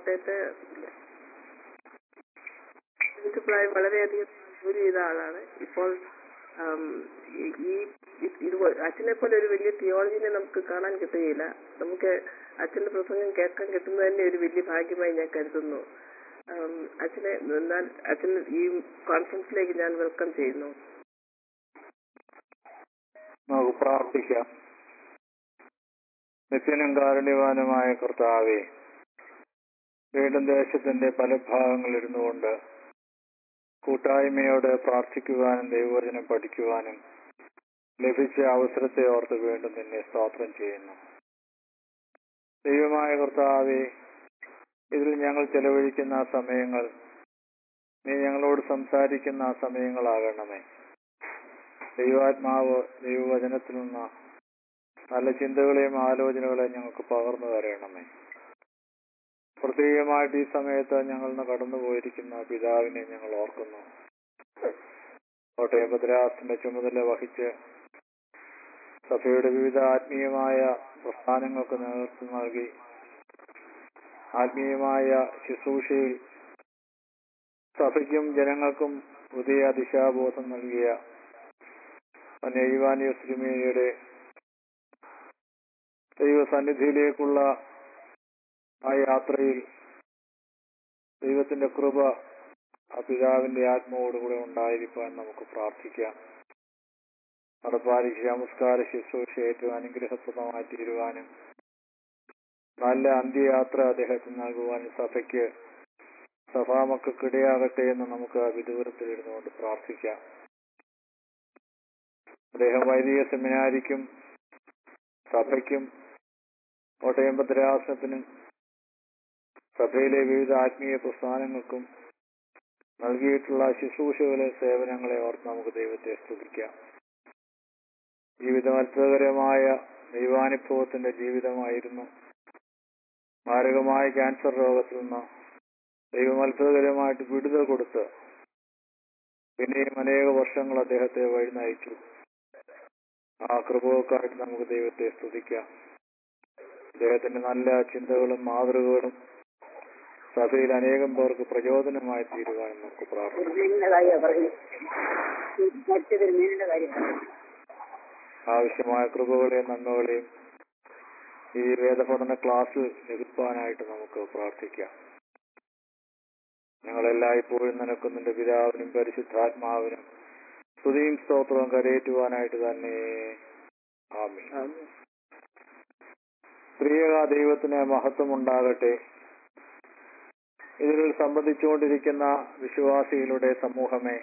കോട്ടയത്തെ പ്രിൻസിപ്പളായി വളരെയധികം ജോലി ചെയ്ത ആളാണ് ഇപ്പോൾ ആം, ഈ ഈ- ഇത് അച്ഛനെ പോലെ ഒരു വലിയ തിയോളജിനെ നമുക്ക് കാണാൻ കിട്ടുകയില്ല നമുക്ക് അച്ഛന്റെ പ്രസംഗം കേൾക്കാൻ കിട്ടുന്നത് തന്നെ ഒരു വലിയ ഭാഗ്യമായി ഞാൻ കരുതുന്നു ആം, അച്ഛനെ എന്നാൽ അച്ഛൻ ഈ കോൺഫറൻസിലേക്ക് ഞാൻ വെൽക്കം ചെയ്യുന്നു നമുക്ക് പ്രാർത്ഥിക്കാം നിത്യനും കാരുണ്യവാനുമായ കർത്താവെ വീണ്ടും ദേശത്തിന്റെ പല ഭാഗങ്ങളിലിരുന്നു കൊണ്ട് കൂട്ടായ്മയോടെ പ്രാർത്ഥിക്കുവാനും ദൈവവചനം പഠിക്കുവാനും ലഭിച്ച അവസരത്തെ ഓർത്ത് വീണ്ടും നിന്നെ സ്തോത്രം ചെയ്യുന്നു ദൈവമായ കർത്താവെ ഇതിൽ ഞങ്ങൾ ചെലവഴിക്കുന്ന ആ സമയങ്ങൾ നീ ഞങ്ങളോട് സംസാരിക്കുന്ന ആ സമയങ്ങളാകണമേ ദൈവാത്മാവ് ദൈവവചനത്തിൽ നിന്ന് നല്ല ചിന്തകളെയും ആലോചനകളെയും ഞങ്ങൾക്ക് പകർന്നു തരണമേ പ്രത്യേകമായിട്ട് ഈ സമയത്ത് ഞങ്ങൾ ഇന്ന് കടന്നു പോയിരിക്കുന്ന പിതാവിനെ ഞങ്ങൾ ഓർക്കുന്നു കോട്ടയം ഭദ്രാസിന്റെ ചുമതല വഹിച്ച് സഭയുടെ വിവിധ ആത്മീയമായ പ്രസ്ഥാനങ്ങൾക്ക് നേതൃത്വം നൽകി ആത്മീയമായ ശുശ്രൂഷയിൽ സഭയ്ക്കും ജനങ്ങൾക്കും പുതിയ ദിശാബോധം നൽകിയ അനൈവാനിയ ശ്രീമേനിയുടെ ദൈവസന്നിധിയിലേക്കുള്ള ആ യാത്രയിൽ ദൈവത്തിന്റെ കൃപ ആ പിതാവിന്റെ ആത്മാവോടുകൂടെ ഉണ്ടായിരിക്കാൻ നമുക്ക് പ്രാർത്ഥിക്കാം നടപ്പാലിക്ക് നമസ്കാര ശുശ്രൂഷ ഏറ്റവും അനുഗ്രഹപ്രദമായി തീരുവാനും നല്ല അന്ത്യയാത്ര അദ്ദേഹത്തിന് നൽകുവാനും സഭയ്ക്ക് സഭാമക്കൾക്കിടയാകട്ടെ എന്ന് നമുക്ക് വിദൂരത്തിലിരുന്നുകൊണ്ട് പ്രാർത്ഥിക്കാം അദ്ദേഹം വൈദിക സെമിനാരിക്കും സഭയ്ക്കും കോട്ടയം ഭദ്രാസനത്തിനും സഭയിലെ വിവിധ ആത്മീയ പ്രസ്ഥാനങ്ങൾക്കും നൽകിയിട്ടുള്ള ശുശ്രൂഷകളെ സേവനങ്ങളെ ഓർത്ത് നമുക്ക് ദൈവത്തെ സ്തുതിക്കാം ജീവിതം അത്ഭുതകരമായ ദൈവാനുഭവത്തിന്റെ ജീവിതമായിരുന്നു മാരകമായ ക്യാൻസർ രോഗത്തിൽ നിന്ന് ദൈവം അത്ഭുതകരമായിട്ട് വിടുതൽ കൊടുത്ത് പിന്നെയും അനേക വർഷങ്ങൾ അദ്ദേഹത്തെ വഴി നയിച്ചു ആ കൃപകൾക്കായിട്ട് നമുക്ക് ദൈവത്തെ സ്തുതിക്കാം അദ്ദേഹത്തിന്റെ നല്ല ചിന്തകളും മാതൃകകളും സഭയിൽ അനേകം പേർക്ക് പ്രചോദനമായി തീരുവാൻ നമുക്ക് പ്രാർത്ഥിക്കാം മീനിന്റെ കാര്യമാണ് പറയുന്നത് മരിച്ചതിൽ മീനിന്റെ കാര്യം ആവശ്യമായ കൃപകളെയും നന്മകളെയും ഈ വേദപഠന ക്ലാസ്സിൽ ലഭിക്കാനായിട്ട് നമുക്ക് പ്രാർത്ഥിക്കാം ഞങ്ങളെല്ലായ്പ്പോഴും നിനക്കുന്നുണ്ട് പിതാവിനും പരിശുദ്ധാത്മാവിനും സ്തുതിയും സ്തോത്രവും കരയേറ്റുവാനായിട്ട് തന്നെ ആമീൻ പ്രിയക ദൈവത്തിന് മഹത്വം ഉണ്ടാകട്ടെ ഇതിൽ സംബന്ധിച്ചുകൊണ്ടിരിക്കുന്ന വിശ്വാസികളുടെ സമൂഹമേ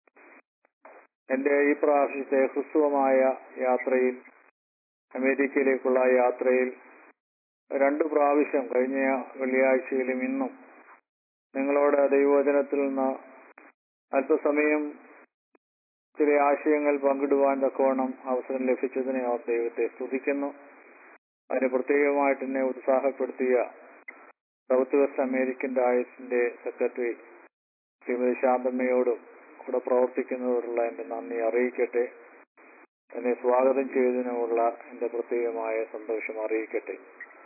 എന്റെ ഈ പ്രാവശ്യത്തെ ഹ്രസ്വമായ യാത്രയിൽ അമേരിക്കയിലേക്കുള്ള യാത്രയിൽ രണ്ടു പ്രാവശ്യം കഴിഞ്ഞ വെള്ളിയാഴ്ചയിലും ഇന്നും നിങ്ങളോട് ദൈവവചനത്തിൽ നിന്ന് അല്പസമയം ചില ആശയങ്ങൾ പങ്കിടുവാൻ തക്കവണ്ണം അവസരം ലഭിച്ചതിനെ അവർ ദൈവത്തെ സ്തുതിക്കുന്നു അതിന് പ്രത്യേകമായിട്ട് എന്നെ ഉത്സാഹപ്പെടുത്തിയ സൗത്ത് വെസ്റ്റ് അമേരിക്കൻ ഡായസിന്റെ സെക്രട്ടറി ശ്രീമതി ശാന്തമ്മയോടും കൂടെ പ്രവർത്തിക്കുന്നവരുള്ള എന്റെ നന്ദി അറിയിക്കട്ടെ എന്നെ സ്വാഗതം ചെയ്തതിനുമുള്ള എന്റെ പ്രത്യേകമായ സന്തോഷം അറിയിക്കട്ടെ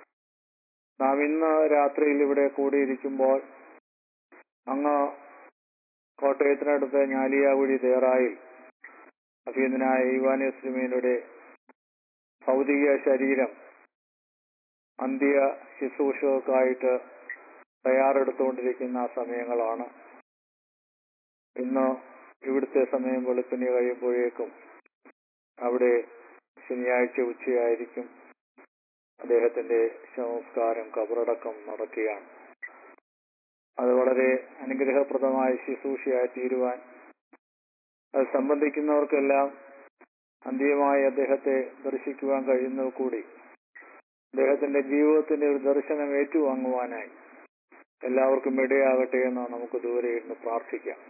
നാം ഇന്ന് രാത്രിയിൽ ഇവിടെ കൂടിയിരിക്കുമ്പോൾ അങ്ങ് കോട്ടയത്തിനടുത്ത് ഞാലിയാകുഴി തേറായിൽ അഭീതനായ ഈവാനിസ്ലിമീനുടെ ഭൗതിക ശരീരം അന്ത്യ ശുശ്രൂഷകൾക്കായിട്ട് തയ്യാറെടുത്തുകൊണ്ടിരിക്കുന്ന സമയങ്ങളാണ് ഇന്ന് ഇവിടുത്തെ സമയം വെളുപ്പിന് കഴിയുമ്പോഴേക്കും അവിടെ ശനിയാഴ്ച ഉച്ചയായിരിക്കും അദ്ദേഹത്തിന്റെ സംസ്കാരം കബറടക്കം നടക്കുകയാണ് അത് വളരെ അനുഗ്രഹപ്രദമായ ശുശ്രൂഷയായി തീരുവാൻ അത് സംബന്ധിക്കുന്നവർക്കെല്ലാം അന്ത്യമായി അദ്ദേഹത്തെ ദർശിക്കുവാൻ കഴിയുന്നത് കൂടി അദ്ദേഹത്തിന്റെ ജീവിതത്തിന്റെ ഒരു ദർശനം ഏറ്റുവാങ്ങുവാനായി എല്ലാവർക്കും ഇടയാകട്ടെ എന്ന് നമുക്ക് ദൂരെ ഇരുന്ന് പ്രാർത്ഥിക്കാം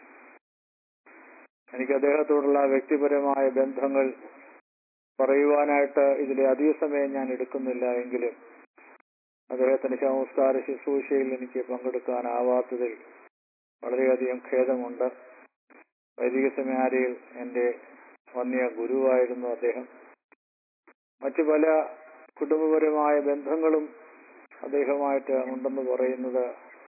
എനിക്ക് അദ്ദേഹത്തോടുള്ള വ്യക്തിപരമായ ബന്ധങ്ങൾ പറയുവാനായിട്ട് ഇതിലെ അധിക സമയം ഞാൻ എടുക്കുന്നില്ല എങ്കിലും അദ്ദേഹത്തിന്റെ സംസ്കാര ശുശ്രൂഷയിൽ എനിക്ക് പങ്കെടുക്കാനാവാത്തതിൽ വളരെയധികം ഖേദമുണ്ട് വൈദിക സെമിനാരിയിൽ എന്റെ വന്യ ഗുരുവായിരുന്നു അദ്ദേഹം മറ്റു പല കുടുംബപരമായ ബന്ധങ്ങളും അദ്ദേഹമായിട്ട് ഉണ്ടെന്ന് പറയുന്നത്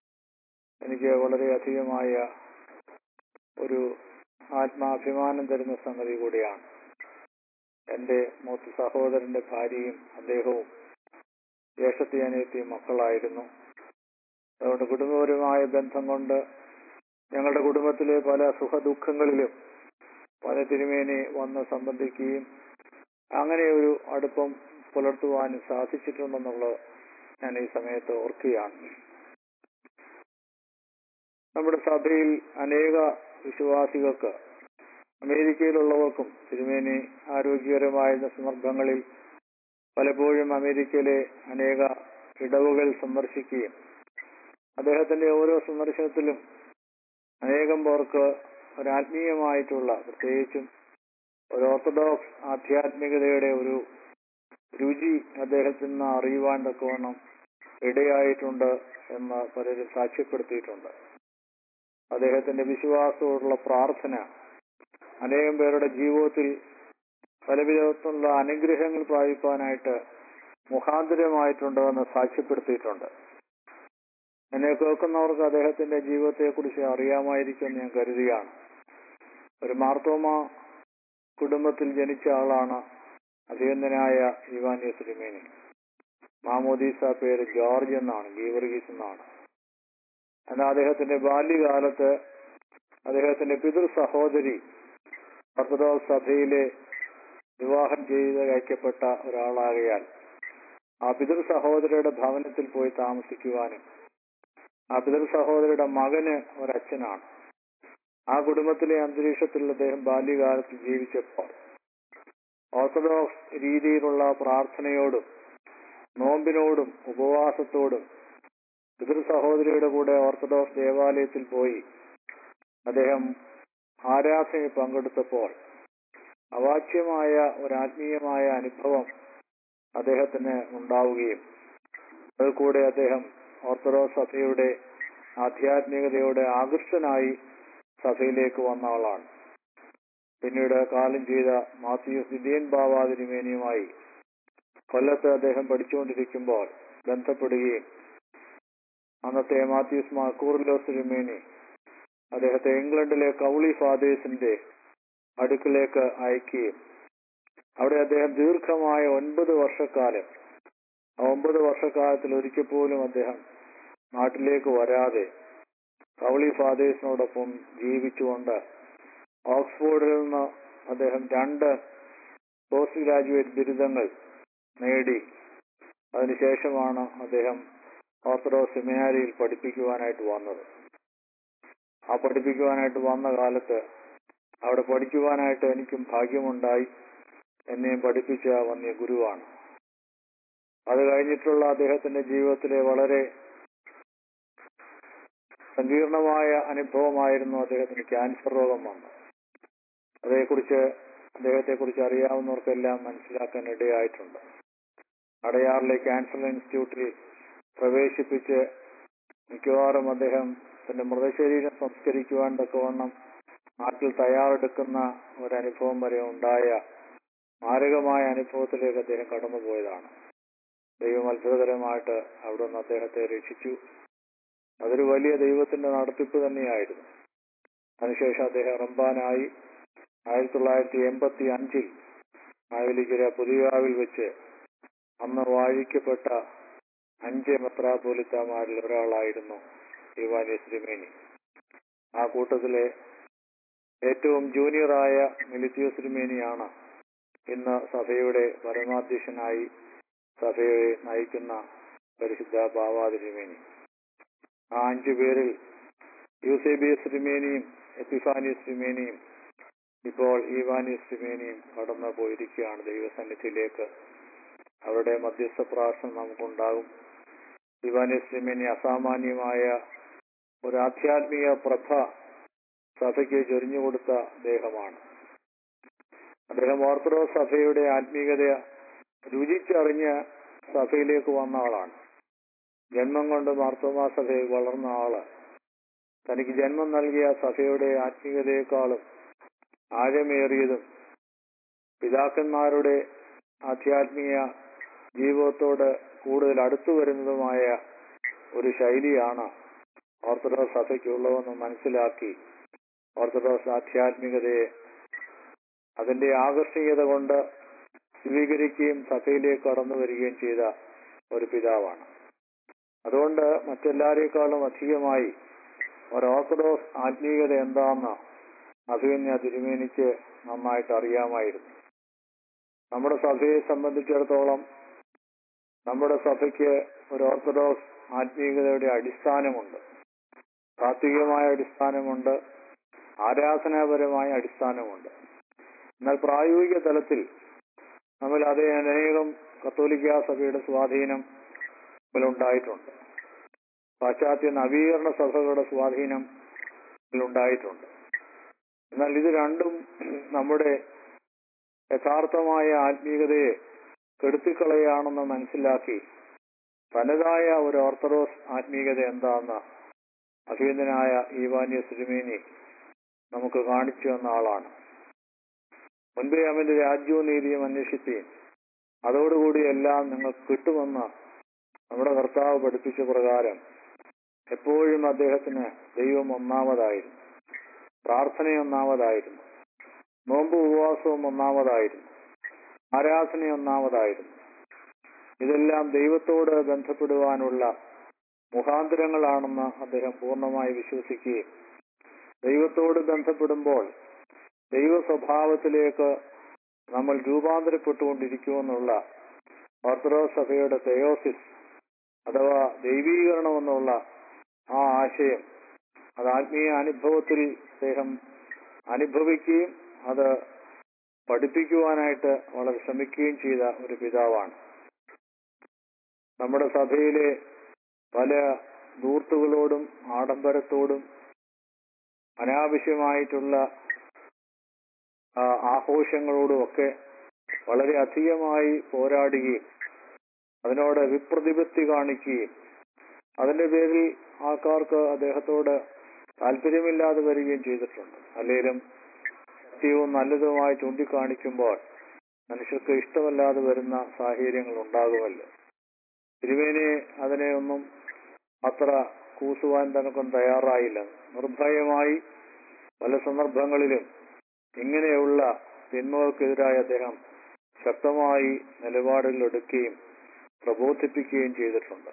എനിക്ക് വളരെയധികമായ ഒരു ആത്മാഭിമാനം തരുന്ന സംഗതി കൂടിയാണ് എൻ്റെ മൂത്ത സഹോദരന്റെ ഭാര്യയും അദ്ദേഹവും ജ്യേഷ്ഠത്തി അനിയത്തിയും മക്കളായിരുന്നു അതുകൊണ്ട് കുടുംബപരമായ ബന്ധം കൊണ്ട് ഞങ്ങളുടെ കുടുംബത്തിലെ പല സുഖദുഃഖങ്ങളിലും പല തിരുമേനി വന്ന് സംബന്ധിക്കുകയും അങ്ങനെ ഒരു അടുപ്പം പുലർത്തുവാനും സാധിച്ചിട്ടുണ്ടെന്നുള്ളത് ഞാൻ ഈ സമയത്ത് ഓർക്കുകയാണ് നമ്മുടെ സഭയിൽ അനേക വിശ്വാസികൾക്ക് അമേരിക്കയിലുള്ളവർക്കും തിരുമേനി ആരോഗ്യകരമായ സന്ദർഭങ്ങളിൽ പലപ്പോഴും അമേരിക്കയിലെ അനേക ഇടവുകൾ സന്ദർശിക്കുകയും അദ്ദേഹത്തിന്റെ ഓരോ സന്ദർശനത്തിലും അനേകം പേർക്ക് ഒരാത്മീയമായിട്ടുള്ള പ്രത്യേകിച്ചും ഒരു ഓർത്തഡോക്സ് ആധ്യാത്മികതയുടെ ഒരു രുചി അദ്ദേഹത്തിൽ നിന്ന് അറിയുവാൻ തക്കവണ്ണം ഇടയായിട്ടുണ്ട് എന്ന് പലരും സാക്ഷ്യപ്പെടുത്തിയിട്ടുണ്ട് അദ്ദേഹത്തിന്റെ വിശ്വാസത്തോടുള്ള പ്രാർത്ഥന അനേകം പേരുടെ ജീവിതത്തിൽ പലവിധത്തിലുള്ള അനുഗ്രഹങ്ങൾ പ്രാപിക്കാനായിട്ട് മുഖാന്തരമായിട്ടുണ്ട് എന്ന് സാക്ഷ്യപ്പെടുത്തിയിട്ടുണ്ട് എന്നെ കേൾക്കുന്നവർക്ക് അദ്ദേഹത്തിന്റെ ജീവിതത്തെക്കുറിച്ച് അറിയാമായിരിക്കുമെന്ന് ഞാൻ കരുതുകയാണ് ഒരു മാർത്തോമ കുടുംബത്തിൽ ജനിച്ച ആളാണ് അഭിനന്ദനായ ഇവാനിയ ശ്രീമേനി മാമോദീസ പേര് ജോർജ് എന്നാണ് ഗീവർഗീസ് എന്നാണ് എന്നാൽ അദ്ദേഹത്തിന്റെ ബാല്യകാലത്ത് അദ്ദേഹത്തിന്റെ പിതൃ സഹോദരി ഓർത്തഡോക്സ് സഭയിലെ വിവാഹം ചെയ്ത് അയക്കപ്പെട്ട ഒരാളാകയാൽ ആ പിതൃ സഹോദരിയുടെ ഭവനത്തിൽ പോയി താമസിക്കുവാനും ആ പിതൃ സഹോദരിയുടെ മകന് ഒരച്ഛനാണ് ആ കുടുംബത്തിലെ അന്തരീക്ഷത്തിൽ അദ്ദേഹം ബാല്യകാലത്തിൽ ജീവിച്ചപ്പോൾ ഓർത്തഡോക്സ് രീതിയിലുള്ള പ്രാർത്ഥനയോടും നോമ്പിനോടും ഉപവാസത്തോടും പിതൃ സഹോദരിയുടെ കൂടെ ഓർത്തഡോക്സ് ദേവാലയത്തിൽ പോയി അദ്ദേഹം ആരാധനയിൽ പങ്കെടുത്തപ്പോൾ അവാച്യമായ ഒരു ആത്മീയമായ അനുഭവം അദ്ദേഹത്തിന് ഉണ്ടാവുകയും അതിൽ കൂടെ അദ്ദേഹം ഓർത്തഡോക്സ് സഭയുടെ ആധ്യാത്മികതയോടെ ആകൃഷ്ടനായി സഭയിലേക്ക് വന്ന ആളാണ് പിന്നീട് കാലം ചെയ്ത മാത്യൂസ് ദിദിയൻ ബാബ തിരുമേനിയുമായി കൊല്ലത്ത് അദ്ദേഹം പഠിച്ചുകൊണ്ടിരിക്കുമ്പോൾ ബന്ധപ്പെടുകയും അന്നത്തെ മാത്യൂസ് മാക്കൂറിലോസ് തിരുമേനി അദ്ദേഹത്തെ ഇംഗ്ലണ്ടിലെ കൗളി ഫാദേഴ്സിന്റെ അടുക്കിലേക്ക് അയക്കുകയും അവിടെ അദ്ദേഹം ദീർഘമായ ഒൻപത് വർഷക്കാലം ആ ഒമ്പത് വർഷക്കാലത്തിൽ ഒരിക്കൽ പോലും അദ്ദേഹം നാട്ടിലേക്ക് വരാതെ കൗളി ഫാദേഴ്സിനോടൊപ്പം ജീവിച്ചുകൊണ്ട് ഓക്സ്ഫോർഡിൽ നിന്ന് അദ്ദേഹം രണ്ട് പോസ്റ്റ് ഗ്രാജുവേറ്റ് ബിരുദങ്ങൾ നേടി അതിനുശേഷമാണ് അദ്ദേഹം ഓർത്തഡോക്സ് സെമിനാരിയിൽ പഠിപ്പിക്കുവാനായിട്ട് വന്നത് ആ പഠിപ്പിക്കുവാനായിട്ട് വന്ന കാലത്ത് അവിടെ പഠിക്കുവാനായിട്ട് എനിക്കും ഭാഗ്യമുണ്ടായി എന്നെയും പഠിപ്പിച്ച വന്യ ഗുരുവാണ് അത് കഴിഞ്ഞിട്ടുള്ള അദ്ദേഹത്തിന്റെ ജീവിതത്തിലെ വളരെ സങ്കീർണമായ അനുഭവമായിരുന്നു അദ്ദേഹത്തിന് ക്യാൻസർ രോഗം വന്നത് അതേക്കുറിച്ച് അദ്ദേഹത്തെക്കുറിച്ച് അറിയാവുന്നവർക്കെല്ലാം മനസ്സിലാക്കാൻ ഇടയായിട്ടുണ്ട് അടയാറിലെ ക്യാൻസർ ഇൻസ്റ്റിറ്റ്യൂട്ടിൽ പ്രവേശിപ്പിച്ച് മിക്കവാറും അദ്ദേഹം തന്റെ മൃതശരീരം സംസ്കരിക്കുവാൻ തക്കവണ്ണം നാട്ടിൽ തയ്യാറെടുക്കുന്ന ഒരനുഭവം വരെ ഉണ്ടായ മാരകമായ അനുഭവത്തിലേക്ക് അദ്ദേഹം കടന്നുപോയതാണ് ദൈവം അത്ഭുതകരമായിട്ട് അവിടെ നിന്ന് അദ്ദേഹത്തെ രക്ഷിച്ചു അതൊരു വലിയ ദൈവത്തിന്റെ നടത്തിപ്പ് തന്നെയായിരുന്നു അതിനുശേഷം അദ്ദേഹം റംബാനായി ആയിരത്തി തൊള്ളായിരത്തി എൺപത്തി അഞ്ചിൽ മാവേലിക്കര പുതിയകാവിൽ വെച്ച് അന്ന് വാഴിക്കപ്പെട്ട അഞ്ച് മെത്രാപോലിത്തമാരിൽ ഒരാളായിരുന്നു ഇവാനി ശ്രീമേനി ആ കൂട്ടത്തിലെ ഏറ്റവും ജൂനിയറായ മിലിത്തിയോ ശ്രീമേനിയാണ് ഇന്ന് സഭയുടെ പരമാധ്യക്ഷനായി സഭയെ നയിക്കുന്ന പരിശുദ്ധ ബാവാതിരുമേനി ആ അഞ്ചു പേരിൽ യൂസേബിയസ് ശ്രീമേനിയും എപ്പിഫാനിയസ് ശ്രീമേനിയും ഇപ്പോൾ ഈവാനിയസ് ശ്രീമേനിയും കടന്നു പോയിരിക്കുകയാണ് ദൈവസന്നിധിയിലേക്ക് അവരുടെ മധ്യസ്ഥ പ്രാർത്ഥന നമുക്കുണ്ടാകും ഇവാനിയസ് ശ്രീമേനി അസാമാന്യമായ ഒരു ആധ്യാത്മിക പ്രഭ സഭയ്ക്ക് ചൊരിഞ്ഞുകൊടുത്ത അദ്ദേഹമാണ് അദ്ദേഹം ഓർത്തഡോക്സ് സഭയുടെ ആത്മീയത രുചിച്ചറിഞ്ഞ് സഭയിലേക്ക് വന്ന ആളാണ് ജന്മം കൊണ്ട് മാർത്തോമാ സഭയിൽ വളർന്ന ആള് തനിക്ക് ജന്മം നൽകിയ സഭയുടെ ആത്മീയതയെക്കാളും ആഴമേറിയതും പിതാക്കന്മാരുടെ ആധ്യാത്മിക ജീവിതത്തോട് കൂടുതൽ അടുത്തു വരുന്നതുമായ ഒരു ശൈലിയാണ് ഓർത്തഡോക്സ് സഭയ്ക്കുള്ളതെന്ന് മനസ്സിലാക്കി ഓർത്തഡോക്സ് ആധ്യാത്മികതയെ അതിന്റെ ആകർഷണീയത കൊണ്ട് സ്വീകരിക്കുകയും സഭയിലേക്ക് കടന്നു വരികയും ചെയ്ത ഒരു പിതാവാണ് അതുകൊണ്ട് മറ്റെല്ലാരേക്കാളും അധികമായി ഒരു ഓർത്തഡോക്സ് ആത്മീയത എന്താണെന്ന് അഭിമന്യ തിരുമേനിക്ക് നന്നായിട്ട് അറിയാമായിരുന്നു നമ്മുടെ സഭയെ സംബന്ധിച്ചിടത്തോളം നമ്മുടെ സഭയ്ക്ക് ഒരു ഓർത്തഡോക്സ് ആത്മീയതയുടെ അടിസ്ഥാനമുണ്ട് താത്വികമായ അടിസ്ഥാനമുണ്ട് ആരാധനാപരമായ അടിസ്ഥാനമുണ്ട് എന്നാൽ പ്രായോഗിക തലത്തിൽ നമ്മൾ അതേ അനേകം കത്തോലിക്ക സഭയുടെ സ്വാധീനം ഉണ്ടായിട്ടുണ്ട് പാശ്ചാത്യ നവീകരണ സഭകളുടെ സ്വാധീനം ഉണ്ടായിട്ടുണ്ട് എന്നാൽ ഇത് രണ്ടും നമ്മുടെ യഥാർത്ഥമായ ആത്മീയതയെ കെടുത്തിക്കളയാണെന്ന് മനസ്സിലാക്കി തനതായ ഒരു ഓർത്തഡോക്സ് ആത്മീയത എന്താണെന്ന് അഭിനന്ദനായ ഈവാന്യ സിരിമേനി നമുക്ക് കാണിച്ചു തന്ന ആളാണ് മുൻപേ അവന്റെ രാജ്യവും നീതിയും അന്വേഷിക്കുകയും അതോടുകൂടി എല്ലാം നിങ്ങൾക്ക് കിട്ടുമെന്ന് നമ്മുടെ കർത്താവ് പഠിപ്പിച്ച പ്രകാരം എപ്പോഴും അദ്ദേഹത്തിന് ദൈവം ഒന്നാമതായിരുന്നു പ്രാർത്ഥന ഒന്നാമതായിരുന്നു നോമ്പ് ഉപവാസവും ഒന്നാമതായിരുന്നു ആരാധന ഒന്നാമതായിരുന്നു ഇതെല്ലാം ദൈവത്തോട് ബന്ധപ്പെടുവാനുള്ള മുഖാന്തരങ്ങളാണെന്ന് അദ്ദേഹം പൂർണ്ണമായി വിശ്വസിക്കുകയും ദൈവത്തോട് ബന്ധപ്പെടുമ്പോൾ ദൈവ സ്വഭാവത്തിലേക്ക് നമ്മൾ രൂപാന്തരപ്പെട്ടുകൊണ്ടിരിക്കുമെന്നുള്ള ഓർത്തഡോക്സ് സഭയുടെ തെയോസിസ് അഥവാ ദൈവീകരണം എന്നുള്ള ആ ആശയം അത് ആത്മീയ അനുഭവത്തിൽ അദ്ദേഹം അനുഭവിക്കുകയും അത് പഠിപ്പിക്കുവാനായിട്ട് വളരെ ശ്രമിക്കുകയും ചെയ്ത ഒരു പിതാവാണ് നമ്മുടെ സഭയിലെ പല ദൂർത്തുകളോടും ആഡംബരത്തോടും അനാവശ്യമായിട്ടുള്ള ആ, ആഘോഷങ്ങളോടും ഒക്കെ വളരെ അധികമായി പോരാടുകയും അതിനോട് വിപ്രതിപത്തി കാണിക്കുകയും അതിന്റെ പേരിൽ ആൾക്കാർക്ക് അദ്ദേഹത്തോട് താല്പര്യമില്ലാതെ വരികയും ചെയ്തിട്ടുണ്ട് അല്ലെങ്കിലും സത്യവും നല്ലതുമായി ചൂണ്ടിക്കാണിക്കുമ്പോൾ മനുഷ്യർക്ക് ഇഷ്ടമല്ലാതെ വരുന്ന സാഹചര്യങ്ങൾ ഉണ്ടാകുമല്ലോ തിരുവേനെ അതിനെ ഒന്നും അത്ര കൂസുവാൻ തനക്കും തയ്യാറായില്ല നിർഭയമായി പല സന്ദർഭങ്ങളിലും ഇങ്ങനെയുള്ള തിന്മകൾക്കെതിരായി അദ്ദേഹം ശക്തമായി നിലപാടുകൾ എടുക്കുകയും പ്രബോധിപ്പിക്കുകയും ചെയ്തിട്ടുണ്ട്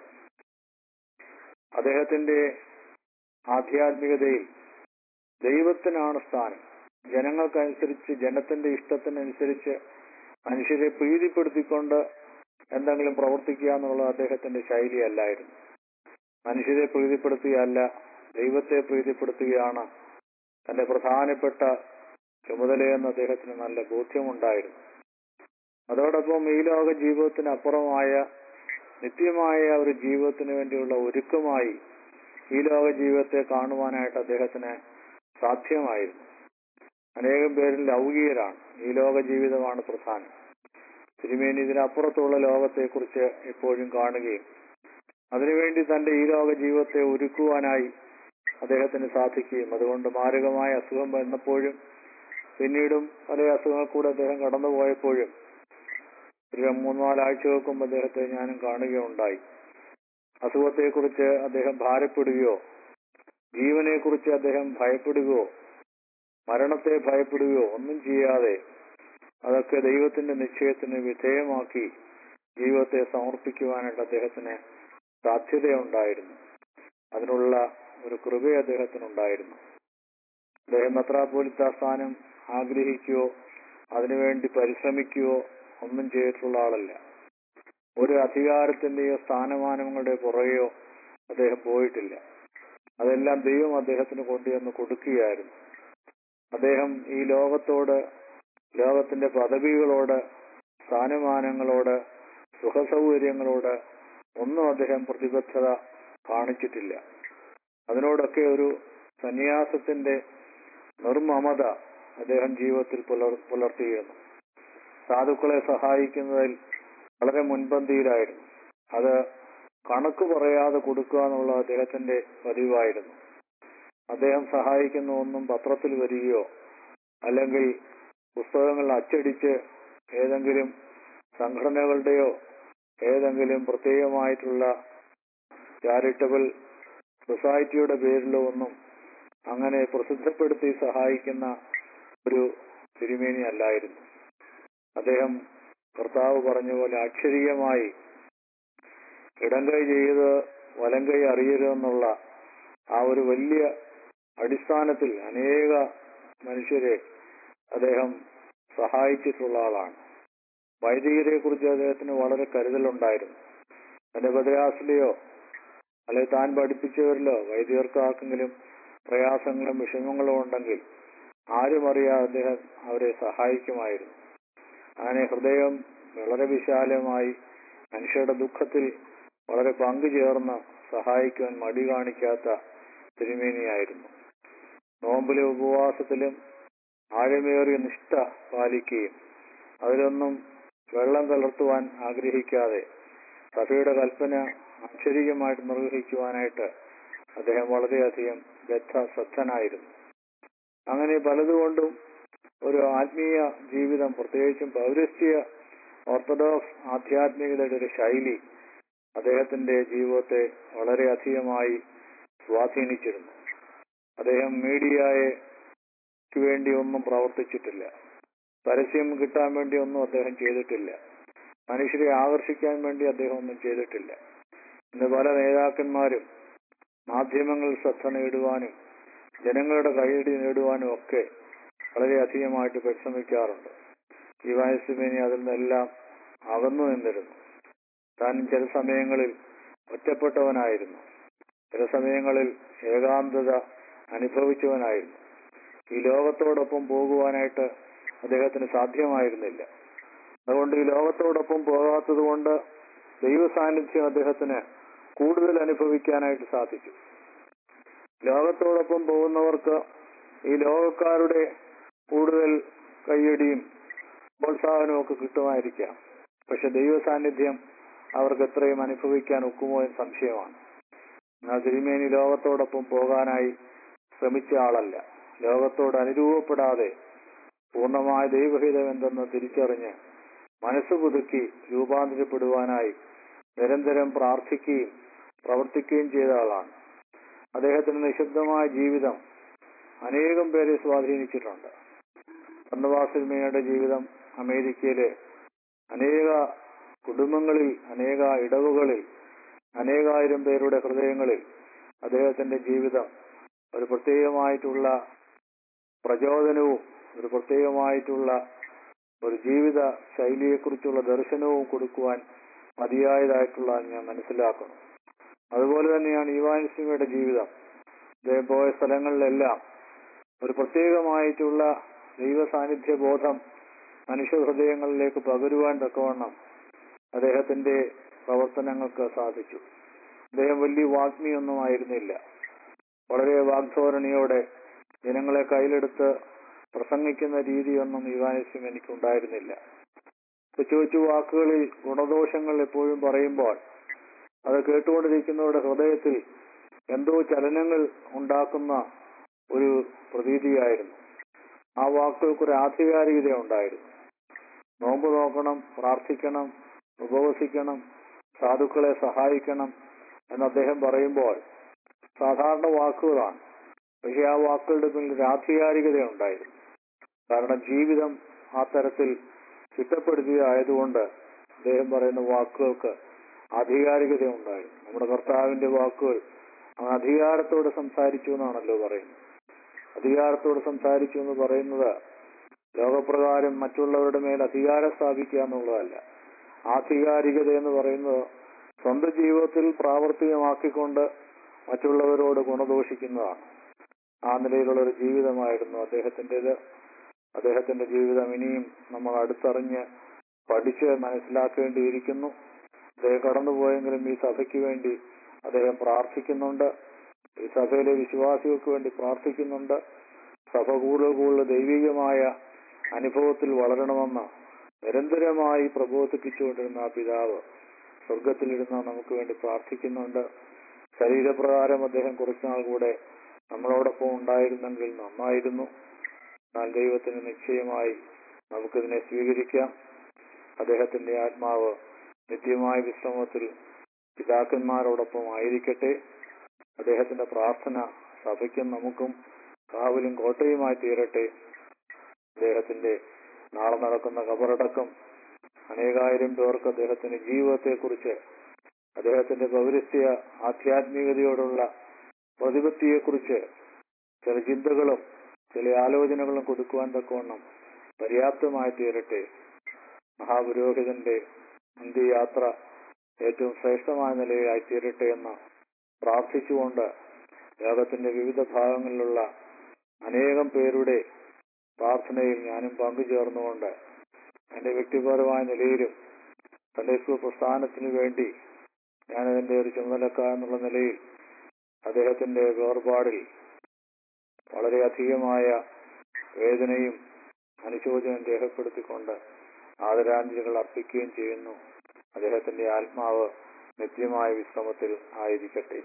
അദ്ദേഹത്തിന്റെ ആധ്യാത്മികതയിൽ ദൈവത്തിനാണ് സ്ഥാനം ജനങ്ങൾക്കനുസരിച്ച് ജനത്തിന്റെ ഇഷ്ടത്തിനനുസരിച്ച് മനുഷ്യരെ പ്രീതിപ്പെടുത്തിക്കൊണ്ട് എന്തെങ്കിലും പ്രവർത്തിക്കുക എന്നുള്ളത് അദ്ദേഹത്തിന്റെ ശൈലിയല്ലായിരുന്നു മനുഷ്യരെ പ്രീതിപ്പെടുത്തുകയല്ല ദൈവത്തെ പ്രീതിപ്പെടുത്തുകയാണ് തന്റെ പ്രധാനപ്പെട്ട ചുമതലയെന്ന് അദ്ദേഹത്തിന് നല്ല ബോധ്യമുണ്ടായിരുന്നു അതോടൊപ്പം ഈ ലോക ജീവിതത്തിന് അപ്പുറമായ നിത്യമായ ഒരു ജീവിതത്തിന് വേണ്ടിയുള്ള ഒരുക്കമായി ഈ ലോക ജീവിതത്തെ കാണുവാനായിട്ട് അദ്ദേഹത്തിന് സാധ്യമായിരുന്നു അനേകം പേരിൽ ലൗകികരാണ് ഈ ലോക ജീവിതമാണ് പ്രധാനം തിരുമേനി ഇതിനപ്പുറത്തുള്ള ലോകത്തെക്കുറിച്ച് എപ്പോഴും കാണുകയും അതിനുവേണ്ടി തന്റെ ഈ ലോക ജീവിതത്തെ ഒരുക്കുവാനായി അദ്ദേഹത്തിന് സാധിക്കുകയും അതുകൊണ്ട് മാരകമായ അസുഖം വന്നപ്പോഴും പിന്നീടും പല അസുഖങ്ങൾ കൂടെ അദ്ദേഹം കടന്നുപോയപ്പോഴും ഒരു മൂന്ന് നാലാഴ്ചകൾക്ക് മുമ്പ് അദ്ദേഹത്തെ ഞാനും കാണുകയുണ്ടായി അസുഖത്തെക്കുറിച്ച് അദ്ദേഹം ഭാരപ്പെടുകയോ ജീവനെക്കുറിച്ച് അദ്ദേഹം ഭയപ്പെടുകയോ മരണത്തെ ഭയപ്പെടുകയോ ഒന്നും ചെയ്യാതെ അതൊക്കെ ദൈവത്തിന്റെ നിശ്ചയത്തിന് വിധേയമാക്കി ജീവിതത്തെ സമർപ്പിക്കുവാനായിട്ട് അദ്ദേഹത്തിന് സാധ്യതയുണ്ടായിരുന്നു അതിനുള്ള ഒരു കൃപ അദ്ദേഹത്തിനുണ്ടായിരുന്നു അദ്ദേഹം മെത്രാപോലിത്ത സ്ഥാനം ആഗ്രഹിക്കുകയോ അതിനുവേണ്ടി പരിശ്രമിക്കുകയോ ഒന്നും ചെയ്തിട്ടുള്ള ആളല്ല ഒരു അധികാരത്തിന്റെയോ സ്ഥാനമാനങ്ങളുടെ പുറകെയോ അദ്ദേഹം പോയിട്ടില്ല അതെല്ലാം ദൈവം അദ്ദേഹത്തിന് കൊണ്ടുവന്ന് കൊടുക്കുകയായിരുന്നു അദ്ദേഹം ഈ ലോകത്തോട് ലോകത്തിന്റെ പദവികളോട് സ്ഥാനമാനങ്ങളോട് സുഖസൗകര്യങ്ങളോട് ഒന്നും അദ്ദേഹം പ്രതിബദ്ധത കാണിച്ചിട്ടില്ല അതിനോടൊക്കെ ഒരു സന്യാസത്തിന്റെ നിർമ്മമത അദ്ദേഹം ജീവിതത്തിൽ പുലർ പുലർത്തിയിരുന്നു സാധുക്കളെ സഹായിക്കുന്നതിൽ വളരെ മുൻപന്തിയിലായിരുന്നു അത് കണക്ക് പറയാതെ കൊടുക്കുക എന്നുള്ള അദ്ദേഹത്തിന്റെ പതിവായിരുന്നു അദ്ദേഹം സഹായിക്കുന്ന ഒന്നും പത്രത്തിൽ വരികയോ അല്ലെങ്കിൽ പുസ്തകങ്ങൾ അച്ചടിച്ച് ഏതെങ്കിലും സംഘടനകളുടെയോ ഏതെങ്കിലും പ്രത്യേകമായിട്ടുള്ള ചാരിറ്റബിൾ സൊസൈറ്റിയുടെ പേരിലോ ഒന്നും അങ്ങനെ പ്രസിദ്ധപ്പെടുത്തി സഹായിക്കുന്ന ഒരു തിരുമേനി അല്ലായിരുന്നു അദ്ദേഹം കർത്താവ് പറഞ്ഞ പോലെ അക്ഷരീയമായി ഇടംകൈ ചെയ്ത് വലംകൈ അറിയരുതെന്നുള്ള ആ ഒരു വലിയ അടിസ്ഥാനത്തിൽ അനേക മനുഷ്യരെ അദ്ദേഹം സഹായിച്ചിട്ടുള്ള ആളാണ് വൈദികരെ കുറിച്ച് അദ്ദേഹത്തിന് വളരെ കരുതലുണ്ടായിരുന്നു തന്റെ ബദ്രാസിലെയോ അല്ലെങ്കിൽ താൻ പഠിപ്പിച്ചവരിലോ വൈദികർക്ക് ആർക്കെങ്കിലും പ്രയാസങ്ങളും വിഷമങ്ങളും ഉണ്ടെങ്കിൽ ആരും അറിയാതെ അദ്ദേഹം അവരെ സഹായിക്കുമായിരുന്നു അങ്ങനെ ഹൃദയം വളരെ വിശാലമായി മനുഷ്യരുടെ ദുഃഖത്തിൽ വളരെ പങ്കുചേർന്ന് സഹായിക്കുവാൻ മടി കാണിക്കാത്ത തിരുമേനിയായിരുന്നു നോമ്പിലെ ഉപവാസത്തിലും ആഴമേറിയ നിഷ്ഠ പാലിക്കുകയും അതിലൊന്നും വെള്ളം കലർത്തുവാൻ ആഗ്രഹിക്കാതെ സഭയുടെ കൽപ്പന അക്ഷരീയമായിട്ട് നിർവഹിക്കുവാനായിട്ട് അദ്ദേഹം വളരെയധികം ബദ്ധശ്രദ്ധനായിരുന്നു അങ്ങനെ പലതുകൊണ്ടും ഒരു ആത്മീയ ജീവിതം പ്രത്യേകിച്ചും പൗരസ്ത്യ ഓർത്തഡോക്സ് ആധ്യാത്മികതയുടെ ഒരു ശൈലി അദ്ദേഹത്തിന്റെ ജീവിതത്തെ വളരെയധികമായി സ്വാധീനിച്ചിരുന്നു അദ്ദേഹം മീഡിയയെ വേണ്ടി ഒന്നും പ്രവർത്തിച്ചിട്ടില്ല പരസ്യം കിട്ടാൻ വേണ്ടി ഒന്നും അദ്ദേഹം ചെയ്തിട്ടില്ല മനുഷ്യരെ ആകർഷിക്കാൻ വേണ്ടി അദ്ദേഹം ഒന്നും ചെയ്തിട്ടില്ല ഇന്ന് പല നേതാക്കന്മാരും മാധ്യമങ്ങളിൽ ശ്രദ്ധ നേടുവാനും ജനങ്ങളുടെ കൈയടി നേടുവാനും ഒക്കെ വളരെയധികമായിട്ട് പരിശ്രമിക്കാറുണ്ട് ഈ വയസ്സുമേനി അതിൽ നിന്നെല്ലാം അകന്നു നിന്നിരുന്നു താൻ ചില സമയങ്ങളിൽ ഒറ്റപ്പെട്ടവനായിരുന്നു ചില സമയങ്ങളിൽ ഏകാന്തത അനുഭവിച്ചവനായിരുന്നു ഈ ലോകത്തോടൊപ്പം പോകുവാനായിട്ട് അദ്ദേഹത്തിന് സാധ്യമായിരുന്നില്ല അതുകൊണ്ട് ഈ ലോകത്തോടൊപ്പം പോകാത്തത് കൊണ്ട് ദൈവ സാന്നിധ്യം അദ്ദേഹത്തിന് കൂടുതൽ അനുഭവിക്കാനായിട്ട് സാധിച്ചു ലോകത്തോടൊപ്പം പോകുന്നവർക്ക് ഈ ലോകക്കാരുടെ കൂടുതൽ കയ്യടിയും പ്രോത്സാഹനവും ഒക്കെ കിട്ടുമായിരിക്കാം പക്ഷെ ദൈവ സാന്നിധ്യം അവർക്ക് എത്രയും അനുഭവിക്കാൻ ഒക്കുമോ എന്ന് സംശയമാണ് എന്നാൽ തിരുമേനി ലോകത്തോടൊപ്പം പോകാനായി ശ്രമിച്ച ആളല്ല ലോകത്തോട് അനുരൂപപ്പെടാതെ പൂർണ്ണമായ ദൈവഹിതം എന്തെന്ന് തിരിച്ചറിഞ്ഞ് മനസ്സ് പുതുക്കി രൂപാന്തരപ്പെടുവാനായി നിരന്തരം പ്രാർത്ഥിക്കുകയും പ്രവർത്തിക്കുകയും ചെയ്ത ആളാണ് അദ്ദേഹത്തിന്റെ നിശബ്ദമായ ജീവിതം അനേകം പേരെ സ്വാധീനിച്ചിട്ടുണ്ട് ഭരണവാസിൽമയുടെ ജീവിതം അമേരിക്കയിലെ അനേക കുടുംബങ്ങളിൽ അനേക ഇടവുകളിൽ അനേകായിരം പേരുടെ ഹൃദയങ്ങളിൽ അദ്ദേഹത്തിന്റെ ജീവിതം ഒരു പ്രത്യേകമായിട്ടുള്ള പ്രചോദനവും ഒരു പ്രത്യേകമായിട്ടുള്ള ഒരു ജീവിത ശൈലിയെക്കുറിച്ചുള്ള ദർശനവും കൊടുക്കുവാൻ മതിയായതായിട്ടുള്ള ഞാൻ മനസ്സിലാക്കുന്നു അതുപോലെ തന്നെയാണ് ഈവാൻസിമയുടെ ജീവിതം അദ്ദേഹം പോയ സ്ഥലങ്ങളിലെല്ലാം ഒരു പ്രത്യേകമായിട്ടുള്ള ദൈവ സാന്നിധ്യ ബോധം മനുഷ്യ ഹൃദയങ്ങളിലേക്ക് പകരുവാൻ തക്കവണ്ണം അദ്ദേഹത്തിന്റെ പ്രവർത്തനങ്ങൾക്ക് സാധിച്ചു അദ്ദേഹം വലിയ വാഗ്മിയൊന്നും ആയിരുന്നില്ല വളരെ വാഗ്ധോരണിയോടെ ജനങ്ങളെ കയ്യിലെടുത്ത് പ്രസംഗിക്കുന്ന രീതിയൊന്നും യുവാനിസ്യം എനിക്കുണ്ടായിരുന്നില്ല കൊച്ചു കൊച്ചു വാക്കുകളിൽ ഗുണദോഷങ്ങൾ എപ്പോഴും പറയുമ്പോൾ അത് കേട്ടുകൊണ്ടിരിക്കുന്നവരുടെ ഹൃദയത്തിൽ എന്തോ ചലനങ്ങൾ ഉണ്ടാക്കുന്ന ഒരു പ്രതീതിയായിരുന്നു ആ വാക്കുകൾക്കൊരു ആധികാരികത ഉണ്ടായിരുന്നു നോമ്പ് നോക്കണം പ്രാർത്ഥിക്കണം ഉപവസിക്കണം സാധുക്കളെ സഹായിക്കണം എന്ന് അദ്ദേഹം പറയുമ്പോൾ സാധാരണ വാക്കുകളാണ് പക്ഷെ ആ വാക്കുകളുടെ പിന്നിൽ ഒരു ആധികാരികത ഉണ്ടായിരുന്നു കാരണം ജീവിതം ആ തരത്തിൽ ചിട്ടപ്പെടുത്തിയതായതുകൊണ്ട് അദ്ദേഹം പറയുന്ന വാക്കുകൾക്ക് ആധികാരികത ഉണ്ടായിരുന്നു നമ്മുടെ കർത്താവിന്റെ വാക്കുകൾ അവൻ അധികാരത്തോട് സംസാരിച്ചു എന്നാണല്ലോ പറയുന്നത് അധികാരത്തോട് സംസാരിച്ചു എന്ന് പറയുന്നത് ലോകപ്രകാരം മറ്റുള്ളവരുടെ മേൽ അധികാരം സ്ഥാപിക്കുക എന്നുള്ളതല്ല ആധികാരികത എന്ന് പറയുന്നത് സ്വന്തം ജീവിതത്തിൽ പ്രാവർത്തികമാക്കിക്കൊണ്ട് മറ്റുള്ളവരോട് ഗുണദോഷിക്കുന്നതാണ് ആ നിലയിലുള്ള ഒരു ജീവിതമായിരുന്നു അദ്ദേഹത്തിൻ്റെത് അദ്ദേഹത്തിന്റെ ജീവിതം ഇനിയും നമ്മൾ അടുത്തറിഞ്ഞ് പഠിച്ച് മനസ്സിലാക്കേണ്ടിയിരിക്കുന്നു അദ്ദേഹം കടന്നുപോയെങ്കിലും ഈ സഭയ്ക്ക് വേണ്ടി അദ്ദേഹം പ്രാർത്ഥിക്കുന്നുണ്ട് ഈ സഭയിലെ വിശ്വാസികൾക്ക് വേണ്ടി പ്രാർത്ഥിക്കുന്നുണ്ട് സഭ കൂടുതൽ കൂടുതൽ ദൈവികമായ അനുഭവത്തിൽ വളരണമെന്ന് നിരന്തരമായി പ്രബോധിപ്പിച്ചുകൊണ്ടിരുന്ന ആ പിതാവ് സ്വർഗത്തിലിരുന്ന നമുക്ക് വേണ്ടി പ്രാർത്ഥിക്കുന്നുണ്ട് ശരീരപ്രകാരം അദ്ദേഹം കുറച്ചുനാൾ കൂടെ നമ്മളോടൊപ്പം ഉണ്ടായിരുന്നെങ്കിൽ നന്നായിരുന്നു എന്നാൽ ദൈവത്തിന് നിശ്ചയമായി നമുക്കിതിനെ സ്വീകരിക്കാം അദ്ദേഹത്തിന്റെ ആത്മാവ് നിത്യമായ വിശ്രമത്തിൽ പിതാക്കന്മാരോടൊപ്പം ആയിരിക്കട്ടെ അദ്ദേഹത്തിന്റെ പ്രാർത്ഥന സഭയ്ക്കും നമുക്കും കാവലും കോട്ടയുമായി തീരട്ടെ അദ്ദേഹത്തിന്റെ നാളെ നടക്കുന്ന കബറടക്കം അനേകായിരം പേർക്ക് അദ്ദേഹത്തിന്റെ ജീവിതത്തെക്കുറിച്ച് അദ്ദേഹത്തിന്റെ പൗരസ്ത്യ ആധ്യാത്മികതയോടുള്ള പ്രതിപത്തിയെക്കുറിച്ച് ചില ചിന്തകളും ചില ആലോചനകളും കൊടുക്കുവാൻ തക്കവണ്ണം പര്യാപ്തമായി തീരട്ടെ മഹാപുരോഹിതന്റെ അന്ത്യയാത്ര ഏറ്റവും ശ്രേഷ്ഠമായ നിലയിലായി തീരട്ടെ എന്ന് പ്രാർത്ഥിച്ചുകൊണ്ട് ലോകത്തിന്റെ വിവിധ ഭാഗങ്ങളിലുള്ള അനേകം പേരുടെ പ്രാർത്ഥനയിൽ ഞാനും പങ്കുചേർന്നുകൊണ്ട് എന്റെ വ്യക്തിപരമായ നിലയിലും സൺഡേ സ്കൂൾ പ്രസ്ഥാനത്തിനു വേണ്ടി ഞാനതിന്റെ ഒരു ചുമതലക്കാർ എന്നുള്ള നിലയിൽ അദ്ദേഹത്തിന്റെ വേർപാടിൽ വളരെയധികമായ വേദനയും അനുശോചനം രേഖപ്പെടുത്തിക്കൊണ്ട് ആദരാഞ്ജലികൾ അർപ്പിക്കുകയും ചെയ്യുന്നു അദ്ദേഹത്തിന്റെ ആത്മാവ് നിത്യമായ വിശ്രമത്തിൽ ആയിരിക്കട്ടെ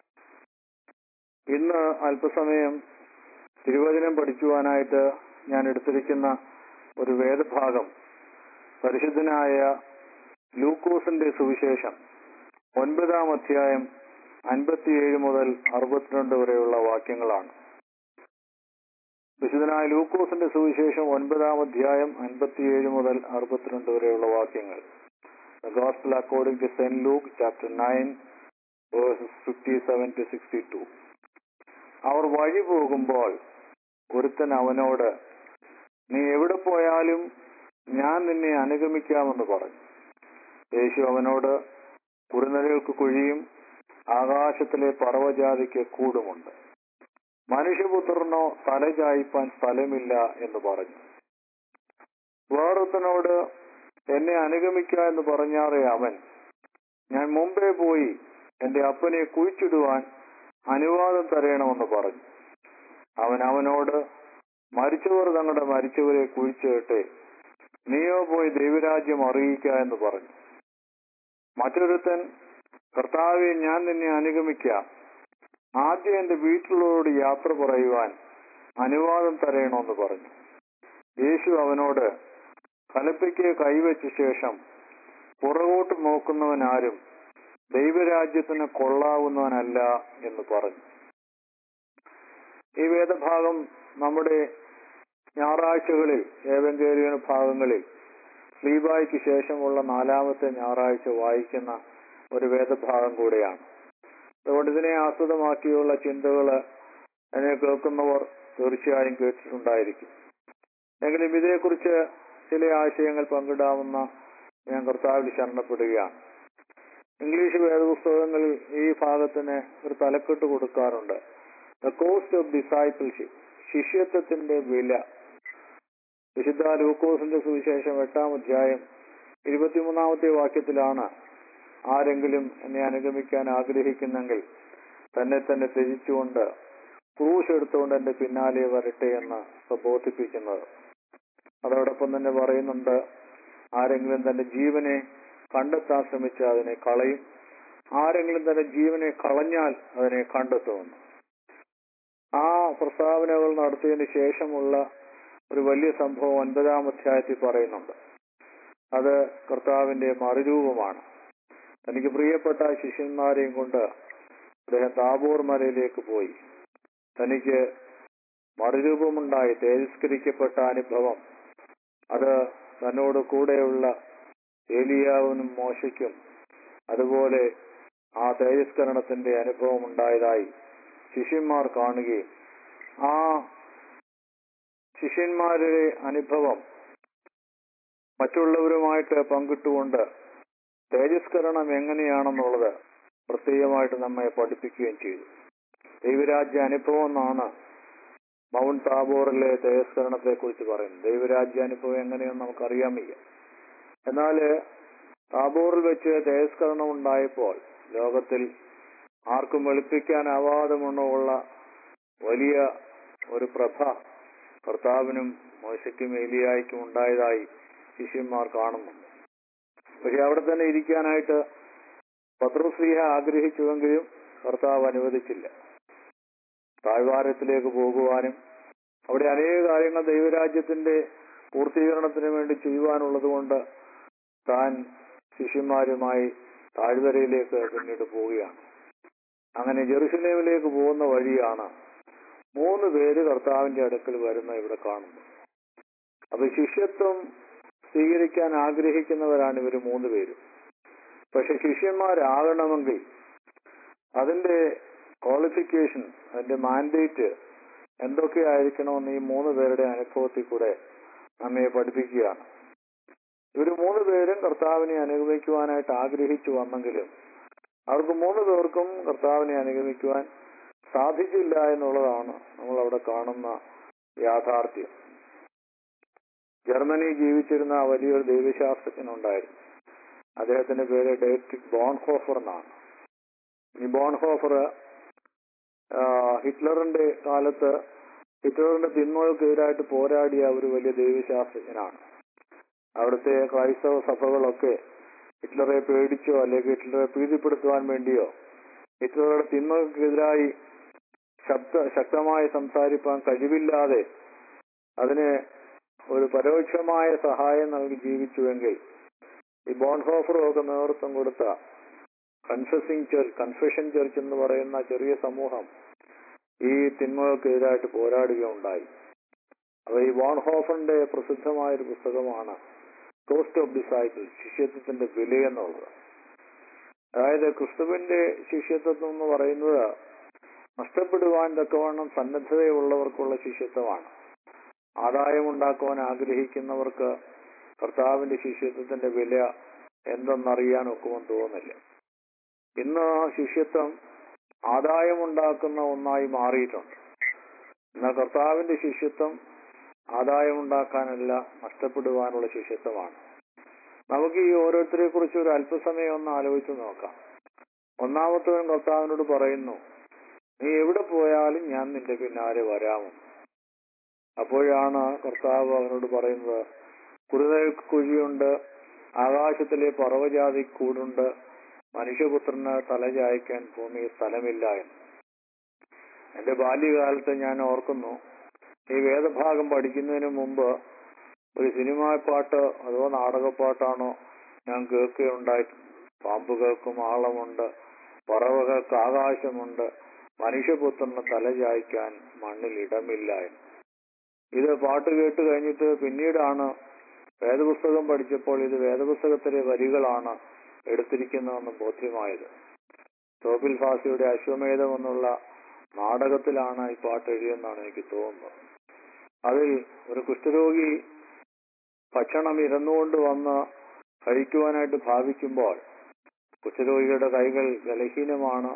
ഇന്ന് അല്പസമയം തിരുവചനം പഠിക്കുവാനായിട്ട് ഞാൻ എടുത്തിരിക്കുന്ന ഒരു വേദഭാഗം പരിശുദ്ധനായ ലൂക്കോസിന്റെ സുവിശേഷം ഒൻപതാം അധ്യായം അൻപത്തിയേഴ് മുതൽ അറുപത്തിരണ്ട് വരെയുള്ള വാക്യങ്ങളാണ് വിശുദ്ധനായ ലൂക്കോസിന്റെ സുവിശേഷം ഒൻപതാം അധ്യായം അൻപത്തിയേഴ് മുതൽ അറുപത്തിരണ്ട് വരെയുള്ള വാക്യങ്ങൾ The Gospel according to St. Luke chapter 9 verses 57 to 62. അവർ വഴി പോകുമ്പോൾ ഒരുത്തൻ അവനോട് നീ എവിടെ പോയാലും ഞാൻ നിന്നെ അനുഗമിക്കാമെന്ന് പറഞ്ഞു യേശു അവനോട് കുറുനരകൾക്ക് കുഴിയും ആകാശത്തിലെ പറവജാതിക്ക് കൂടുമുണ്ട് മനുഷ്യപുത്രനോ തലചായ്പാൻ സ്ഥലമില്ല എന്ന് പറഞ്ഞു വേറൊരുത്തനോട് എന്നെ അനുഗമിക്ക എന്ന് പറഞ്ഞാറേ അവൻ ഞാൻ മുമ്പേ പോയി എന്റെ അപ്പനെ കുഴിച്ചിടുവാൻ അനുവാദം തരയണമെന്ന് പറഞ്ഞു അവൻ അവനോട് മരിച്ചവർ തങ്ങളുടെ മരിച്ചവരെ കുഴിച്ചിട്ടെ നീയോ പോയി ദൈവരാജ്യം അറിയിക്ക എന്ന് പറഞ്ഞു മറ്റൊരുത്തൻ കർത്താവെ ഞാൻ നിന്നെ അനുഗമിക്കാം ആദ്യം എന്റെ വീട്ടിലുള്ളവരോട് യാത്ര പറയുവാൻ അനുവാദം തരയണമെന്ന് പറഞ്ഞു യേശു അവനോട് കലപ്പയ്ക്ക് കൈവച്ച ശേഷം പുറകോട്ട് നോക്കുന്നവൻ ആരും ദൈവരാജ്യത്തിന് കൊള്ളാവുന്നവനല്ല എന്ന് പറഞ്ഞു ഈ വേദഭാഗം നമ്മുടെ ഞായറാഴ്ചകളിൽ ഏവങ്കേരിയൻ ഭാഗങ്ങളിൽ സ്ലീബായ്ക്ക് ശേഷമുള്ള നാലാമത്തെ ഞായറാഴ്ച വായിക്കുന്ന ഒരു വേദഭാഗം കൂടെയാണ് അതുകൊണ്ട് ഇതിനെ ആസ്പദമാക്കിയുള്ള ചിന്തകള് അതിനെ കേൾക്കുന്നവർ തീർച്ചയായും കേട്ടിട്ടുണ്ടായിരിക്കും എങ്കിലും ഇതിനെക്കുറിച്ച് ചില ആശയങ്ങൾ പങ്കിടാമെന്ന ഞാൻ കർത്താവിൽ ശരണപ്പെടുകയാണ് ഇംഗ്ലീഷ് വേദപുസ്തകങ്ങളിൽ ഈ ഭാഗത്തിന് ഒരു തലക്കെട്ട് കൊടുക്കാറുണ്ട് ദ കോസ്റ്റ് ഓഫ് ഡിസൈപ്പിൾഷിപ്പ് ശിഷ്യത്വത്തിന്റെ വില വിശുദ്ധ ലൂക്കോസിന്റെ സുവിശേഷം എട്ടാം അധ്യായം ഇരുപത്തിമൂന്നാമത്തെ വാക്യത്തിലാണ് ആരെങ്കിലും എന്നെ അനുഗമിക്കാൻ ആഗ്രഹിക്കുന്നെങ്കിൽ തന്നെ തന്നെ ത്യജിച്ചുകൊണ്ട് ക്രൂശ് എടുത്തുകൊണ്ട് എന്റെ പിന്നാലെ വരട്ടെ എന്ന് പ്രബോധിപ്പിക്കുന്നത് അതോടൊപ്പം തന്നെ പറയുന്നുണ്ട് ആരെങ്കിലും തന്റെ ജീവനെ കണ്ടെത്താൻ ശ്രമിച്ചാൽ അതിനെ കളയും ആരെങ്കിലും തന്റെ ജീവനെ കളഞ്ഞാൽ അതിനെ കണ്ടെത്തുമെന്ന് ആ പ്രസ്താവനകൾ നടത്തിയതിന് ശേഷമുള്ള ഒരു വലിയ സംഭവം ഒൻപതാം അധ്യായത്തിൽ പറയുന്നുണ്ട് അത് കർത്താവിന്റെ മറുരൂപമാണ് തനിക്ക് പ്രിയപ്പെട്ട ശിഷ്യന്മാരെയും കൊണ്ട് അദ്ദേഹം താബോർ മലയിലേക്ക് പോയി തനിക്ക് മറുരൂപമുണ്ടായി തേജസ്കരിക്കപ്പെട്ട അനുഭവം അത് തന്നോട് കൂടെയുള്ള ഏലിയാവിനും മോശയ്ക്കും അതുപോലെ ആ തേജസ്കരണത്തിന്റെ അനുഭവം ഉണ്ടായതായി ശിഷ്യന്മാർ കാണുകയും ആ ശിഷ്യന്മാരുടെ അനുഭവം മറ്റുള്ളവരുമായിട്ട് പങ്കിട്ടുകൊണ്ട് തേജസ്കരണം എങ്ങനെയാണെന്നുള്ളത് പ്രത്യേകമായിട്ട് നമ്മെ പഠിപ്പിക്കുകയും ചെയ്തു ദൈവരാജ്യ അനുഭവം എന്നാണ് മൗണ്ട് താബോറിലെ തേജസ്കരണത്തെ കുറിച്ച് പറയുന്നത് ദൈവരാജ്യ അനുഭവം എങ്ങനെയെന്ന് നമുക്കറിയാൻ വയ്യ എന്നാല് താബോറിൽ വെച്ച് തേജസ്കരണം ഉണ്ടായപ്പോൾ ലോകത്തിൽ ആർക്കും വെളുപ്പിക്കാനാവാതെ ഉള്ള വലിയ ഒരു പ്രഭ കർത്താവിനും മോശയ്ക്കും ഏലിയായിക്കും ഉണ്ടായതായി ശിഷ്യന്മാർ കാണുന്നുണ്ട് പക്ഷെ അവിടെ തന്നെ ഇരിക്കാനായിട്ട് പത്രോസ്ലീഹ ആഗ്രഹിച്ചുവെങ്കിലും കർത്താവ് അനുവദിച്ചില്ല താഴ്വാരത്തിലേക്ക് പോകുവാനും അവിടെ അനേക കാര്യങ്ങൾ ദൈവരാജ്യത്തിന്റെ പൂർത്തീകരണത്തിന് വേണ്ടി ചെയ്യുവാനുള്ളത് കൊണ്ട് താൻ ശിഷ്യന്മാരുമായി താഴ്വരയിലേക്ക് പിന്നീട് പോവുകയാണ് അങ്ങനെ ജെറുസലേമിലേക്ക് പോകുന്ന വഴിയാണ് മൂന്ന് പേര് കർത്താവിന്റെ അടുക്കൽ വരുന്ന ഇവിടെ കാണുന്നു അപ്പൊ ശിഷ്യത്വം സ്വീകരിക്കാൻ ആഗ്രഹിക്കുന്നവരാണ് ഇവർ മൂന്ന് പേരും പക്ഷെ ശിഷ്യന്മാരാകണമെങ്കിൽ അതിന്റെ ക്വാളിഫിക്കേഷൻ അതിന്റെ മാൻഡേറ്റ് എന്തൊക്കെയായിരിക്കണമെന്ന് ഈ മൂന്ന് പേരുടെ അനുഭവത്തിൽ കൂടെ നമ്മെ പഠിപ്പിക്കുകയാണ് ഇവർ മൂന്ന് പേരും കർത്താവിനെ അനുഗമിക്കുവാനായിട്ട് ആഗ്രഹിച്ചു വന്നെങ്കിലും അവർക്ക് മൂന്ന് പേർക്കും കർത്താവിനെ അനുഗമിക്കുവാൻ സാധിച്ചില്ല എന്നുള്ളതാണ് നമ്മൾ അവിടെ കാണുന്ന യാഥാർത്ഥ്യം ജർമ്മനി ജീവിച്ചിരുന്ന വലിയൊരു ദൈവശാസ്ത്രജ്ഞനുണ്ടായിരുന്നു അദ്ദേഹത്തിന്റെ പേര് ഡേറ്റിക് ബോൺഹോഫർ എന്നാണ് ഈ ബോൺഹോഫർ ആ, ഹിറ്റ്ലറിന്റെ കാലത്ത് ഹിറ്റ്ലറിന്റെ തിന്മകൾക്കെതിരായിട്ട് പോരാടിയ ഒരു വലിയ ദൈവശാസ്ത്രജ്ഞനാണ് അവിടുത്തെ ക്രൈസ്തവ സഭകളൊക്കെ ഹിറ്റ്ലറെ പേടിച്ചോ അല്ലെങ്കിൽ ഹിറ്റ്ലറെ പ്രീതിപ്പെടുത്തുവാൻ വേണ്ടിയോ ഹിറ്റ്ലറുടെ തിന്മകൾക്കെതിരായി ശബ്ദ ശക്തമായി സംസാരിപ്പാൻ കഴിവില്ലാതെ അതിന് ഒരു പരോക്ഷമായ സഹായം നൽകി ജീവിച്ചുവെങ്കിൽ ഈ ബോൺഹോഫറും ഒക്കെ നേതൃത്വം കൊടുത്ത കൺഫസിംഗ് ചർച്ച് കൺഫെഷൻ ചർച്ച് എന്ന് പറയുന്ന ചെറിയ സമൂഹം ഈ തിന്മകൾക്കെതിരായിട്ട് പോരാടുകയുണ്ടായി അപ്പൊ ഈ ബോൺഹോഫറിന്റെ പ്രസിദ്ധമായ ഒരു പുസ്തകമാണ് കോസ്റ്റ് ഓഫ് ഡിസൈക്കിൾ ശിഷ്യത്വത്തിന്റെ വില എന്നുള്ളത് അതായത് ക്രിസ്തുവിന്റെ ശിഷ്യത്വം എന്ന് പറയുന്നത് നഷ്ടപ്പെടുവാൻ തക്കവണ്ണം സന്നദ്ധതയുള്ളവർക്കുള്ള ശിഷ്യത്വമാണ് ആദായമുണ്ടാക്കുവാൻ ആഗ്രഹിക്കുന്നവർക്ക് കർത്താവിന്റെ ശിഷ്യത്വത്തിന്റെ വില എന്തെന്നറിയാൻ ഒക്കുമെന്ന് തോന്നുന്നില്ല ഇന്ന് ശിഷ്യത്വം ആദായമുണ്ടാക്കുന്ന ഒന്നായി മാറിയിട്ടുണ്ട് എന്നാൽ കർത്താവിന്റെ ശിഷ്യത്വം ആദായമുണ്ടാക്കാനല്ല നഷ്ടപ്പെടുവാനുള്ള ശിഷ്യത്വമാണ് നമുക്ക് ഈ ഓരോരുത്തരെ കുറിച്ച് ഒരു അല്പസമയം ഒന്ന് ആലോചിച്ച് നോക്കാം ഒന്നാമത്തവൻ കർത്താവിനോട് പറയുന്നു നീ എവിടെ പോയാലും ഞാൻ നിന്റെ പിന്നാലെ വരാമെന്ന് അപ്പോഴാണ് കർത്താവ് അവനോട് പറയുന്നത് കുറുതകൾക്ക് കുഴിയുണ്ട് ആകാശത്തിലെ പർവ്വജാതി കൂടുണ്ട് മനുഷ്യപുത്രന് തലചായ്ക്കാൻ ഭൂമിയിൽ സ്ഥലമില്ല എന്ന് എന്റെ ബാല്യകാലത്ത് ഞാൻ ഓർക്കുന്നു ഈ വേദഭാഗം പഠിക്കുന്നതിന് മുമ്പ് ഒരു സിനിമാ പാട്ട് അഥവാ നാടകപ്പാട്ടാണോ ഞാൻ കേൾക്കുകയുണ്ടായിട്ടുണ്ട് പാമ്പുകൾക്കും ആളമുണ്ട് പറവകൾക്ക് ആകാശമുണ്ട് മനുഷ്യപുത്രന് തലചായ്ക്കാൻ മണ്ണിൽ ഇടമില്ല എന്ന് ഇത് പാട്ട് കേട്ട് കഴിഞ്ഞിട്ട് പിന്നീടാണ് വേദപുസ്തകം പഠിച്ചപ്പോൾ ഇത് വേദപുസ്തകത്തിലെ വരികളാണ് എടുത്തിരിക്കുന്നതെന്ന് ബോധ്യമായത് തോപ്പിൽ ഫാസിയുടെ അശ്വമേധം എന്നുള്ള നാടകത്തിലാണ് ഈ പാട്ട് എഴുതിയെന്നാണ് എനിക്ക് തോന്നുന്നത് അതിൽ ഒരു കുഷ്ഠരോഗി ഭക്ഷണം ഇരുന്നുകൊണ്ട് വന്ന് കഴിക്കുവാനായിട്ട് ഭാവിക്കുമ്പോൾ കുഷ്ഠരോഗിയുടെ കൈകൾ ബലഹീനമാണ്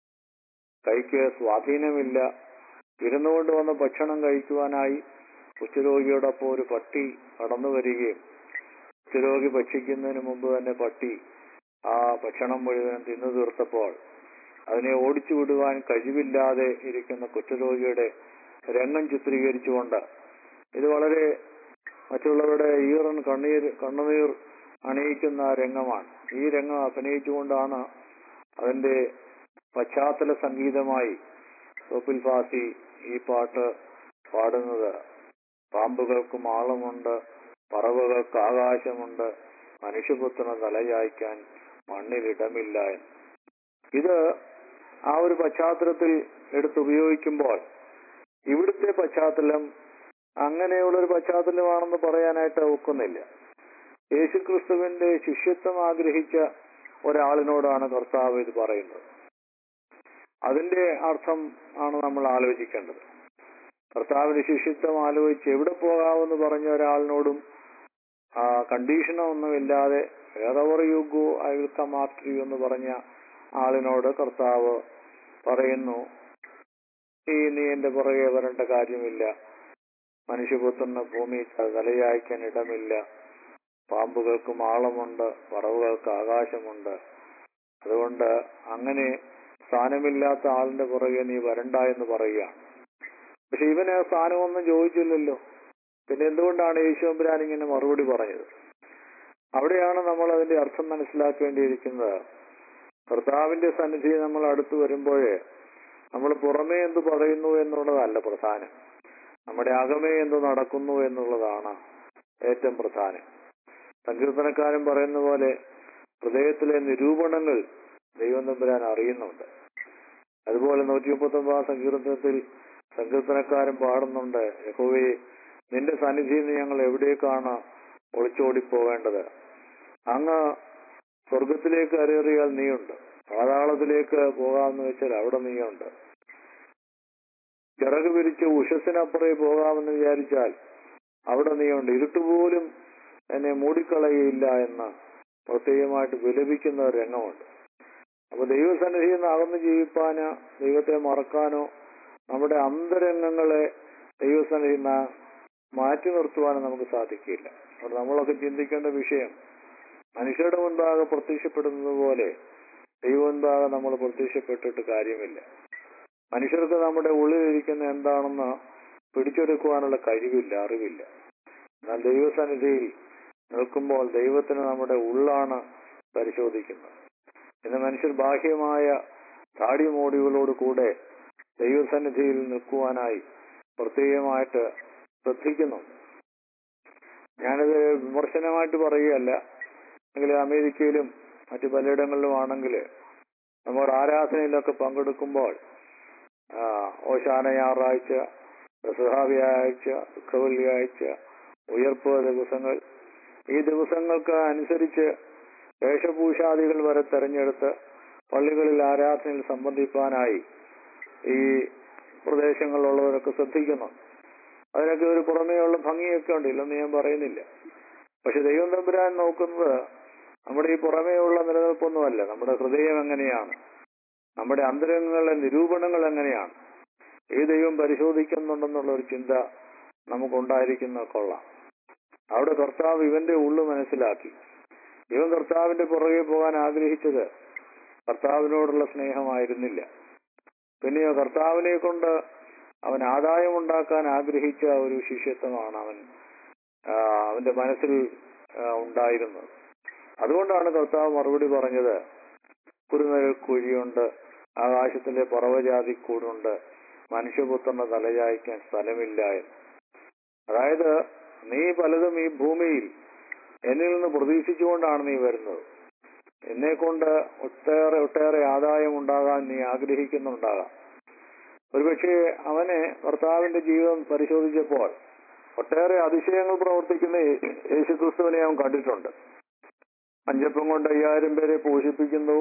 കൈക്ക് സ്വാധീനമില്ല ഇരുന്നുകൊണ്ട് വന്ന് ഭക്ഷണം കഴിക്കുവാനായി കുഷ്ഠരോഗിയോടൊപ്പം ഒരു പട്ടി കടന്നു വരികയും കുഷ്ഠരോഗി ഭക്ഷിക്കുന്നതിന് മുമ്പ് തന്നെ പട്ടി ആ ഭക്ഷണം മുഴുവൻ തിന്നു തീർത്തപ്പോൾ അതിനെ ഓടിച്ചു വിടുവാൻ കഴിവില്ലാതെ ഇരിക്കുന്ന കുഷ്ഠരോഗിയുടെ രംഗം ചിത്രീകരിച്ചുകൊണ്ട് ഇത് വളരെ മറ്റുള്ളവരുടെ ഈറൻ കണ്ണീർ കണ്ണുനീർ അണിയിക്കുന്ന രംഗമാണ് ഈ രംഗം അഭിനയിച്ചുകൊണ്ടാണ് അതിന്റെ പശ്ചാത്തല സംഗീതമായി തോപ്പിൽ ഫാസി ഈ പാട്ട് പാടുന്നത് പാമ്പുകൾക്കും ആളമുണ്ട് പറവകൾക്ക് ആകാശമുണ്ട് മനുഷ്യപുത്രന് തലചായ്ക്കാൻ മണ്ണിലിടമില്ല എന്ന് ഇത് ആ ഒരു പശ്ചാത്തലത്തിൽ എടുത്തുപയോഗിക്കുമ്പോൾ ഇവിടുത്തെ പശ്ചാത്തലം അങ്ങനെയുള്ള ഒരു പശ്ചാത്തലമാണെന്ന് പറയാനായിട്ട് ഒക്കുന്നില്ല യേശുക്രിസ്തുവിന്റെ ശിഷ്യത്വം ആഗ്രഹിച്ച ഒരാളിനോടാണ് കർത്താവ് ഇത് പറയുന്നത് അതിന്റെ അർത്ഥം ആണ് നമ്മൾ ആലോചിക്കേണ്ടത് കർത്താവിന്റെ ശിഷ്യത്വം ആലോചിച്ച് എവിടെ പോകാമെന്ന് പറഞ്ഞ ഒരാളിനോടും ആ കണ്ടീഷനൊന്നുമില്ലാതെ wherever you go I will come after you എന്ന് പറഞ്ഞ ആളിനോട് കർത്താവ് പറയുന്നു ഈ നീ എന്റെ പുറകെ വരേണ്ട കാര്യമില്ല മനുഷ്യപുത്രന് ഭൂമി തലയായ്ക്കാൻ ഇടമില്ല പാമ്പുകൾക്ക് മാളമുണ്ട് പറവുകൾക്ക് ആകാശമുണ്ട് അതുകൊണ്ട് അങ്ങനെ സ്ഥാനമില്ലാത്ത ആളിന്റെ പുറകെ നീ വരണ്ട എന്ന് പറയുകയാണ് പക്ഷെ ഇവന് സ്ഥാനമൊന്നും ചോദിച്ചില്ലല്ലോ പിന്നെ എന്തുകൊണ്ടാണ് യേശുമ്പുരാൻ ഇങ്ങനെ മറുപടി പറഞ്ഞത് അവിടെയാണ് നമ്മൾ അതിന്റെ അർത്ഥം മനസ്സിലാക്കേണ്ടിയിരിക്കുന്നത് കർത്താവിന്റെ സന്നിധി നമ്മൾ അടുത്ത് വരുമ്പോഴേ നമ്മൾ പുറമേ എന്ത് പറയുന്നു എന്നുള്ളതല്ല പ്രധാനം നമ്മുടെ അകമേ എന്ത് നടക്കുന്നു എന്നുള്ളതാണ് ഏറ്റവും പ്രധാനം സങ്കീർത്തനക്കാരൻ പറയുന്ന പോലെ ഹൃദയത്തിലെ നിരൂപണങ്ങൾ ദൈവം തമ്പുരാൻ അറിയുന്നുണ്ട് അതുപോലെ നൂറ്റി മുപ്പത്തി ഒമ്പതാം സങ്കീർത്തനത്തിൽ സങ്കീർത്തനക്കാരൻ പാടുന്നുണ്ട് യഹോവേ നിന്റെ സന്നിധിയിൽ നിന്ന് ഞങ്ങൾ എവിടേക്കാണ് ഒളിച്ചോടി പോവേണ്ടത് അങ്ങ് സ്വർഗത്തിലേക്ക് അരേറിയാൽ നീയുണ്ട് പാതാളത്തിലേക്ക് പോകാമെന്ന് വെച്ചാൽ അവിടെ നീയുണ്ട് ചിറക് വിരിച്ച് ഉഷസ്സിനപ്പുറേ പോകാമെന്ന് വിചാരിച്ചാൽ അവിടെ നീയുണ്ട് ഇരുട്ടുപോലും എന്നെ മൂടിക്കളയില്ല എന്ന് പ്രത്യേകമായിട്ട് വിലപിക്കുന്ന ഒരു രംഗമുണ്ട് അപ്പൊ ദൈവസന്നിധിയിൽ നിന്ന് അകന്ന് ജീവിപ്പാനോ ദൈവത്തെ മറക്കാനോ നമ്മുടെ അന്തരംഗങ്ങളെ ദൈവസന്നിധിയിൽ നിന്ന് മാറ്റി നിർത്തുവാനോ നമുക്ക് സാധിക്കില്ല അവിടെ നമ്മളൊക്കെ ചിന്തിക്കേണ്ട വിഷയം മനുഷ്യരുടെ മുൻപാകെ പ്രത്യക്ഷപ്പെടുന്നത് പോലെ ദൈവ മുൻപാകെ നമ്മൾ പ്രത്യക്ഷപ്പെട്ടിട്ട് കാര്യമില്ല മനുഷ്യർക്ക് നമ്മുടെ ഉള്ളിലിരിക്കുന്ന എന്താണെന്ന് പിടിച്ചെടുക്കുവാനുള്ള കഴിവില്ല അറിവില്ല എന്നാൽ ദൈവസന്നിധിയിൽ നിൽക്കുമ്പോൾ ദൈവത്തിന് നമ്മുടെ ഉള്ളാണ് പരിശോധിക്കുന്നത് ഇന്ന് മനുഷ്യർ ബാഹ്യമായ താടിമോടികളോട് കൂടെ ദൈവസന്നിധിയിൽ നിൽക്കുവാനായി പ്രത്യേകമായിട്ട് ശ്രദ്ധിക്കുന്നുണ്ട് ഞാനിത് വിമർശനമായിട്ട് പറയുകയല്ല എങ്കിൽ അമേരിക്കയിലും മറ്റു പലയിടങ്ങളിലും ആണെങ്കിൽ നമ്മുടെ ആരാധനയിലൊക്കെ പങ്കെടുക്കുമ്പോൾ ആ, ഓശാന ഞായറാഴ്ച പ്രസഹ വ്യാഴാഴ്ച ദുഃഖവെള്ളിയാഴ്ച ഉയർപ്പ് ദിവസങ്ങൾ ഈ ദിവസങ്ങൾക്ക് അനുസരിച്ച് വേഷഭൂഷാദികൾ വരെ തെരഞ്ഞെടുത്ത് പള്ളികളിൽ ആരാധനയിൽ സംബന്ധിപ്പാനായി ഈ പ്രദേശങ്ങളിലുള്ളവരൊക്കെ ശ്രദ്ധിക്കുന്നു അതിനൊക്കെ ഒരു പുറമേയുള്ള ഭംഗിയൊക്കെ ഉണ്ട് ഇല്ലെന്ന് ഞാൻ പറയുന്നില്ല പക്ഷെ ദൈവം തമ്പുരാൻ നോക്കുന്നത് നമ്മുടെ ഈ പുറമേയുള്ള നിലനിൽപ്പൊന്നുമല്ല നമ്മുടെ ഹൃദയം എങ്ങനെയാണ് നമ്മുടെ അന്തരംഗങ്ങളുടെ നിരൂപണങ്ങൾ എങ്ങനെയാണ് ഈ ദൈവം പരിശോധിക്കുന്നുണ്ടെന്നുള്ള ഒരു ചിന്ത നമുക്കുണ്ടായിരിക്കുന്ന കൊള്ളാം അവിടെ കർത്താവ് ഇവന്റെ ഉള്ളു മനസ്സിലാക്കി ഇവൻ കർത്താവിന്റെ പുറകെ പോകാൻ ആഗ്രഹിച്ചത് കർത്താവിനോടുള്ള സ്നേഹമായിരുന്നില്ല പിന്നെയോ കർത്താവിനെ കൊണ്ട് അവൻ ആദായമുണ്ടാക്കാൻ ആഗ്രഹിച്ച ഒരു ശിഷ്യത്വമാണ് അവൻ ആ, അവന്റെ മനസ്സിൽ ആ, ഉണ്ടായിരുന്നത് അതുകൊണ്ടാണ് കർത്താവ് മറുപടി പറഞ്ഞത് കുറുനഴൽ കുഴിയുണ്ട് ആകാശത്തിലെ പറവജാതി കൂടുണ്ട് മനുഷ്യപുത്രന്റെ തലചായ്ക്കാൻ സ്ഥലമില്ല എന്ന് അതായത് നീ പലതും ഈ ഭൂമിയിൽ എന്നിൽ നിന്ന് പ്രതീക്ഷിച്ചുകൊണ്ടാണ് നീ വരുന്നത് എന്നെ കൊണ്ട് ഒട്ടേറെ ഒട്ടേറെ ആദായം ഉണ്ടാകാൻ നീ ആഗ്രഹിക്കുന്നുണ്ടാകാം ഒരുപക്ഷെ അവനെ ഭർത്താവിന്റെ ജീവിതം പരിശോധിച്ചപ്പോൾ ഒട്ടേറെ അതിശയങ്ങൾ പ്രവർത്തിക്കുന്ന യേ- യേശുക്രിസ്തുവിനെ അവൻ കണ്ടിട്ടുണ്ട് അഞ്ചപ്പം കൊണ്ട് അയ്യായിരം പേരെ പോഷിപ്പിക്കുന്നു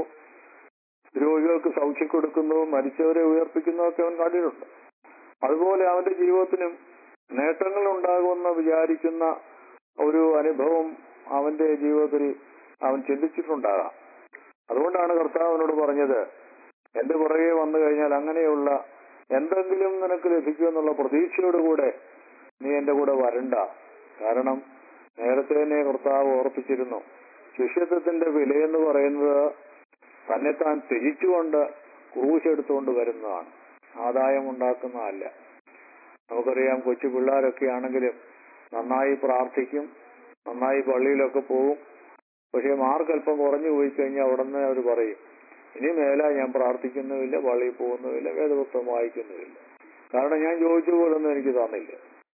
രോഗികൾക്ക് സൗഖ്യം കൊടുക്കുന്നു മരിച്ചവരെ ഉയർപ്പിക്കുന്നു ഒക്കെ അവൻ കണ്ടിട്ടുണ്ട് അതുപോലെ അവന്റെ ജീവിതത്തിനും നേട്ടങ്ങൾ ഉണ്ടാകുമെന്ന് വിചാരിക്കുന്ന ഒരു അനുഭവം അവന്റെ ജീവിതത്തിൽ അവൻ ചിന്തിച്ചിട്ടുണ്ടാകാം അതുകൊണ്ടാണ് കർത്താവിനോട് പറഞ്ഞത് എന്റെ പുറകെ വന്നു കഴിഞ്ഞാൽ അങ്ങനെയുള്ള എന്തെങ്കിലും നിനക്ക് ലഭിക്കുമെന്നുള്ള പ്രതീക്ഷയോടുകൂടെ നീ എന്റെ കൂടെ വരണ്ട കാരണം നേരത്തെ തന്നെ കർത്താവ് ഓർപ്പിച്ചിരുന്നു ശിഷ്യത്വത്തിന്റെ വിലയെന്ന് പറയുന്നത് തന്നെത്താൻ ത്യജിച്ചുകൊണ്ട് ക്രൂശെടുത്തുകൊണ്ട് വരുന്നതാണ് ആദായം ഉണ്ടാക്കുന്നതല്ല നമുക്കറിയാം കൊച്ചു പിള്ളേരൊക്കെ ആണെങ്കിലും നന്നായി പ്രാർത്ഥിക്കും നന്നായി പള്ളിയിലൊക്കെ പോകും പക്ഷെ മാർക്ക് അല്പം കുറഞ്ഞു പോയി കഴിഞ്ഞാൽ ഉടനെ അവർ പറയും ഇനി മേല ഞാൻ പ്രാർത്ഥിക്കുന്നുമില്ല പള്ളിയിൽ പോകുന്നുമില്ല വേദപുസ്തകം വായിക്കുന്നുമില്ല കാരണം ഞാൻ ചോദിച്ച പോലൊന്നും എനിക്ക് തന്നില്ല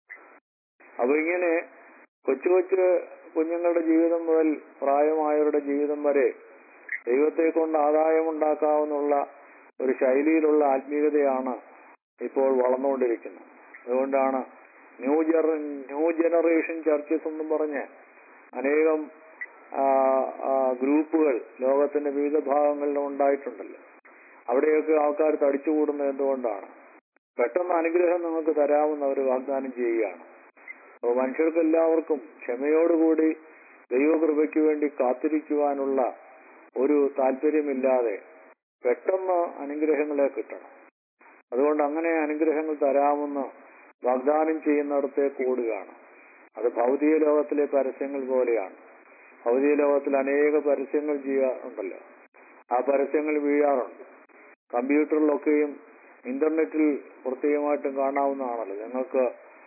അപ്പൊ ഇങ്ങനെ കൊച്ചു കൊച്ചു കുഞ്ഞുങ്ങളുടെ ജീവിതം മുതൽ പ്രായമായവരുടെ ജീവിതം വരെ ദൈവത്തെ കൊണ്ട് ആദായമുണ്ടാക്കാവുന്നുള്ള ഒരു ശൈലിയിലുള്ള ആത്മീയതയാണ് ഇപ്പോൾ വളർന്നുകൊണ്ടിരിക്കുന്നത് അതുകൊണ്ടാണ് ന്യൂ ജന ന്യൂ ജനറേഷൻ ചർച്ചസ് എന്നും പറഞ്ഞ് അനേകം ആ, ആ, ഗ്രൂപ്പുകൾ ലോകത്തിന്റെ വിവിധ ഭാഗങ്ങളിൽ ഉണ്ടായിട്ടുണ്ടല്ലോ അവിടെയൊക്കെ ആൾക്കാർ തടിച്ചുകൂടുന്നത് എന്തുകൊണ്ടാണ് പെട്ടെന്ന് അനുഗ്രഹം നിങ്ങൾക്ക് തരാമെന്ന് അവർ വാഗ്ദാനം ചെയ്യുകയാണ് അപ്പോൾ മനുഷ്യർക്ക് എല്ലാവർക്കും ക്ഷമയോടുകൂടി ദൈവകൃപയ്ക്ക് വേണ്ടി കാത്തിരിക്കുവാനുള്ള ഒരു താല്പര്യമില്ലാതെ പെട്ടെന്ന് അനുഗ്രഹങ്ങളെ കിട്ടണം അതുകൊണ്ട് അങ്ങനെ അനുഗ്രഹങ്ങൾ തരാമെന്ന് വാഗ്ദാനം ചെയ്യുന്നിടത്തേക്ക് ഓടുകയാണ് അത് ഭൗതിക ലോകത്തിലെ പരസ്യങ്ങൾ പോലെയാണ് ഭൗതിക ലോകത്തിൽ അനേക പരസ്യങ്ങൾ ചെയ്യാറുണ്ടല്ലോ ആ പരസ്യങ്ങൾ വീഴാറുണ്ട് കമ്പ്യൂട്ടറിലൊക്കെയും ഇന്റർനെറ്റിൽ പ്രത്യേകമായിട്ടും കാണാവുന്നതാണല്ലോ ഞങ്ങൾക്ക്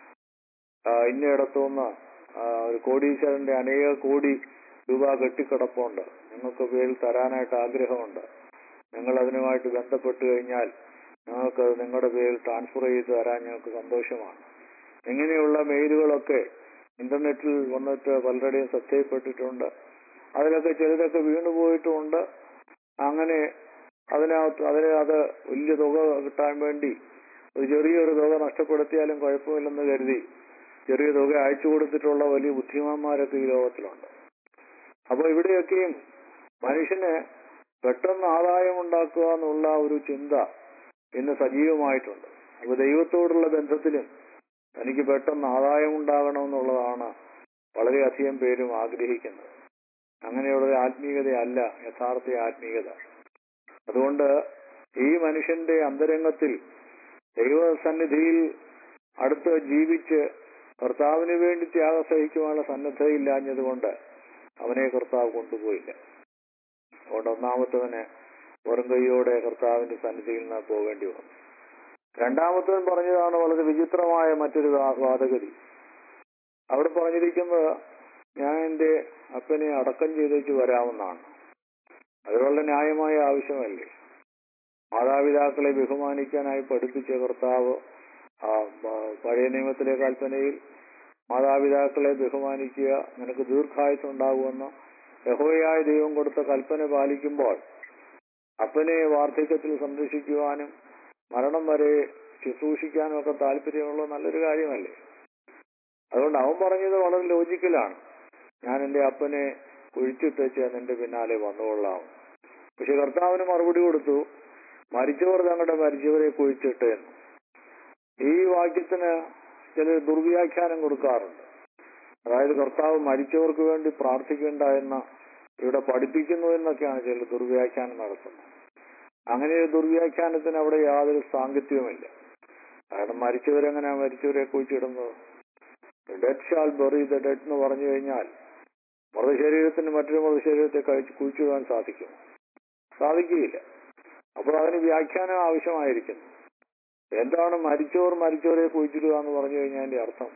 ആ, ഇന്നയിടത്തുനിന്ന് ആ, ഒരു കോടീശ്വരന്റെ അനേക കോടി രൂപ കെട്ടിക്കിടപ്പുണ്ട് നിങ്ങൾക്ക് പേരിൽ തരാനായിട്ട് ആഗ്രഹമുണ്ട് നിങ്ങൾ അതിനുമായിട്ട് ബന്ധപ്പെട്ട് കഴിഞ്ഞാൽ ഞങ്ങൾക്ക് അത് നിങ്ങളുടെ പേരിൽ ട്രാൻസ്ഫർ ചെയ്ത് തരാൻ ഞങ്ങൾക്ക് സന്തോഷമാണ് ഇങ്ങനെയുള്ള മെയിലുകളൊക്കെ ഇന്റർനെറ്റിൽ വന്നിട്ട് പലരുടെയും ശ്രദ്ധയിൽപ്പെട്ടിട്ടുണ്ട് അതിലൊക്കെ ചിലരൊക്കെ വീണുപോയിട്ടുമുണ്ട് അങ്ങനെ അതിനകത്ത് അതിന് അത് വലിയ തുക കിട്ടാൻ വേണ്ടി ഒരു ചെറിയൊരു തുക നഷ്ടപ്പെടുത്തിയാലും കുഴപ്പമില്ലെന്ന് കരുതി ചെറിയ തുക അയച്ചു കൊടുത്തിട്ടുള്ള വലിയ ബുദ്ധിമാന്മാരൊക്കെ ഈ ലോകത്തിലുണ്ട് അപ്പൊ ഇവിടെയൊക്കെയും മനുഷ്യന് പെട്ടെന്ന് ആദായം ഉണ്ടാക്കുക എന്നുള്ള ഒരു ചിന്ത ഇന്ന് സജീവമായിട്ടുണ്ട് അപ്പൊ ദൈവത്തോടുള്ള ബന്ധത്തിലും തനിക്ക് പെട്ടെന്ന് ആദായം ഉണ്ടാകണമെന്നുള്ളതാണ് വളരെയധികം പേരും ആഗ്രഹിക്കുന്നത് അങ്ങനെയുള്ള ഒരു ആത്മീയതയല്ല യഥാർത്ഥ ആത്മീയത അതുകൊണ്ട് ഈ മനുഷ്യന്റെ അന്തരംഗത്തിൽ ദൈവസന്നിധിയിൽ അടുത്ത് ജീവിച്ച് കർത്താവിന് വേണ്ടി ത്യാഗം സഹിക്കുവാനുള്ള സന്നദ്ധതയില്ലാഞ്ഞതുകൊണ്ട് അവനെ കർത്താവ് കൊണ്ടുപോയില്ല അതുകൊണ്ട് ഒന്നാമത്തവന് വെറും കൈയോടെ കർത്താവിന്റെ സന്നിധിയിൽ നിന്ന് പോകേണ്ടി വന്നു രണ്ടാമത്തവൻ പറഞ്ഞതാണ് വളരെ വിചിത്രമായ മറ്റൊരു വാ- വാദഗതി അവിടെ പറഞ്ഞിരിക്കുന്നത് ഞാൻ എന്റെ അപ്പനെ അടക്കം ചെയ്തേച്ച് വരാമെന്നാണ് അത് വളരെ ന്യായമായ ആവശ്യമല്ലേ മാതാപിതാക്കളെ ബഹുമാനിക്കാനായി പഠിപ്പിച്ച കർത്താവ് ആ, ബ- പഴയ നിയമത്തിലെ കൽപ്പനയിൽ മാതാപിതാക്കളെ ബഹുമാനിക്കുക നിനക്ക് ദീർഘായുസുണ്ടാകുമെന്ന് യഹോയായ ദൈവം കൊടുത്ത കൽപ്പന പാലിക്കുമ്പോൾ അപ്പനെ വാർദ്ധക്യത്തിൽ സംരക്ഷിക്കുവാനും മരണം വരെ ശുശ്രൂഷിക്കാനും ഒക്കെ താല്പര്യമുള്ള നല്ലൊരു കാര്യമല്ലേ അതുകൊണ്ട് അവൻ പറഞ്ഞത് വളരെ ലോജിക്കലാണ് ഞാൻ എന്റെ അപ്പനെ കുഴിച്ചിട്ടേച്ച് നിന്റെ പിന്നാലെ വന്നുകൊള്ളാം പക്ഷെ കർത്താവിന് മറുപടി കൊടുത്തു മരിച്ചവർ തങ്ങളുടെ മരിച്ചവരെ കുഴിച്ചിട്ട് എന്ന് ഈ വാക്യത്തിന് ചില ദുർവ്യാഖ്യാനം കൊടുക്കാറുണ്ട് അതായത് കർത്താവ് മരിച്ചവർക്ക് വേണ്ടി പ്രാർത്ഥിക്കേണ്ട എന്ന് ഇവിടെ പഠിപ്പിക്കുന്നു എന്നൊക്കെയാണ് ചില ദുർവ്യാഖ്യാനം നടത്തുന്നത് അങ്ങനെ ഒരു ദുർവ്യാഖ്യാനത്തിന് അവിടെ യാതൊരു സാങ്കത്യവുമില്ല കാരണം മരിച്ചവരെങ്ങനെ മരിച്ചവരെ കുഴിച്ചിടുന്നത് dead shall bury the dead എന്ന് പറഞ്ഞു കഴിഞ്ഞാൽ മൃതശരീരത്തിന് മറ്റൊരു മൃതശരീരത്തെ കഴിച്ച് കുഴിച്ചിടാൻ സാധിക്കും സാധിക്കുകയില്ല അപ്പോൾ അതിന് വ്യാഖ്യാനം ആവശ്യമായിരിക്കുന്നു എന്താണ് മരിച്ചവർ മരിച്ചവരെ കുഴിച്ചിടുക എന്ന് പറഞ്ഞു കഴിഞ്ഞാൽ അതിന്റെ അർത്ഥം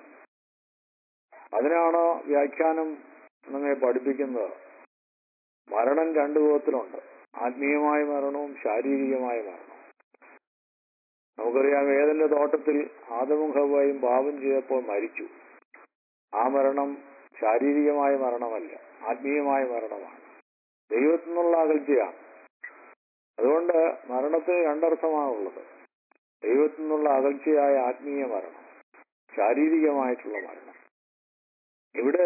അതിനാണ് വ്യാഖ്യാനം നമ്മെ പഠിപ്പിക്കുന്നത് മരണം രണ്ടു വിധത്തിലുണ്ട് ആത്മീയമായ മരണവും ശാരീരികമായ മരണവും നമുക്കറിയാം ഏതെന്റെ തോട്ടത്തിൽ ആദമും ഹവയും പാപം ചെയ്തപ്പോൾ മരിച്ചു ആ മരണം ശാരീരികമായ മരണമല്ല ആത്മീയമായ മരണമാണ് ദൈവത്തിൽ നിന്നുള്ള അകൽച്ചയാണ് അതുകൊണ്ട് മരണത്തിന് രണ്ടർത്ഥമാണുള്ളത് ദൈവത്തിൽ നിന്നുള്ള അകൽച്ചയായ ആത്മീയ മരണം ശാരീരികമായിട്ടുള്ള മരണം ഇവിടെ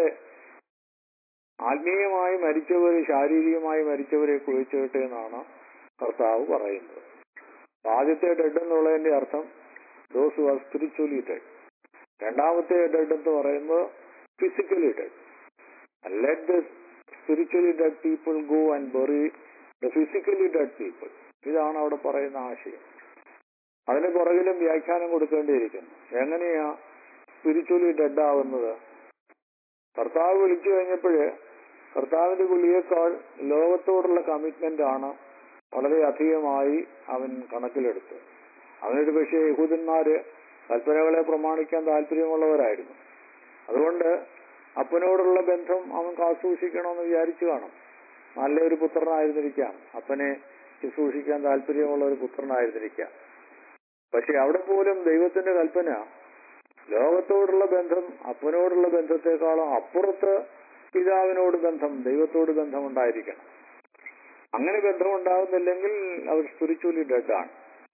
ആത്മീയമായി മരിച്ചവര് ശാരീരികമായി മരിച്ചവരെ കുഴിച്ചിട്ടെ എന്നാണ് കർത്താവ് പറയുന്നത് ആദ്യത്തെ ഡെഡ് എന്നുള്ളതിന്റെ അർത്ഥം ദോസ് വാസ് സ്പിരിച്വലി ഡെഡ് രണ്ടാമത്തെ ഡെഡ് എന്ന് പറയുന്നത് physically dead let the spiritually dead people go and bury the physically dead people ഇതാണ് അവിടെ പറയുന്ന ആശയം അതിന് പുറകിലും വ്യാഖ്യാനം കൊടുക്കേണ്ടിയിരിക്കുന്നു എങ്ങനെയാ സ്പിരിച്വലി ഡെഡ് ആവുന്നത് കർത്താവ് വിളിച്ചു കഴിഞ്ഞപ്പോഴ് കർത്താവിന്റെ വിളിയേക്കാൾ ലോകത്തോടുള്ള കമ്മിറ്റ്മെന്റ് ആണ് വളരെ അധികമായി അവൻ കണക്കിലെടുത്ത് അവനൊരു പക്ഷേ യഹൂദന്മാര് കൽപ്പനകളെ പ്രമാണിക്കാൻ താല്പര്യമുള്ളവരായിരുന്നു അതുകൊണ്ട് അപ്പനോടുള്ള ബന്ധം അവൻ കാസൂക്ഷിക്കണമെന്ന് വിചാരിച്ചു കാണും നല്ലൊരു പുത്രനായിരുന്നിരിക്കാം അപ്പനെ ശുശ്രൂഷിക്കാൻ താല്പര്യമുള്ള ഒരു പുത്രനായിരുന്നിരിക്കാം പക്ഷെ അവിടെ പോലും ദൈവത്തിന്റെ കൽപ്പന ലോകത്തോടുള്ള ബന്ധം അപ്പനോടുള്ള ബന്ധത്തെക്കാളും അപ്പുറത്ത് പിതാവിനോട് ബന്ധം ദൈവത്തോട് ബന്ധം ഉണ്ടായിരിക്കണം അങ്ങനെ ബന്ധം ഉണ്ടാകുന്നില്ലെങ്കിൽ അവർ സ്പിരിച്വലി ഡെഡാണ്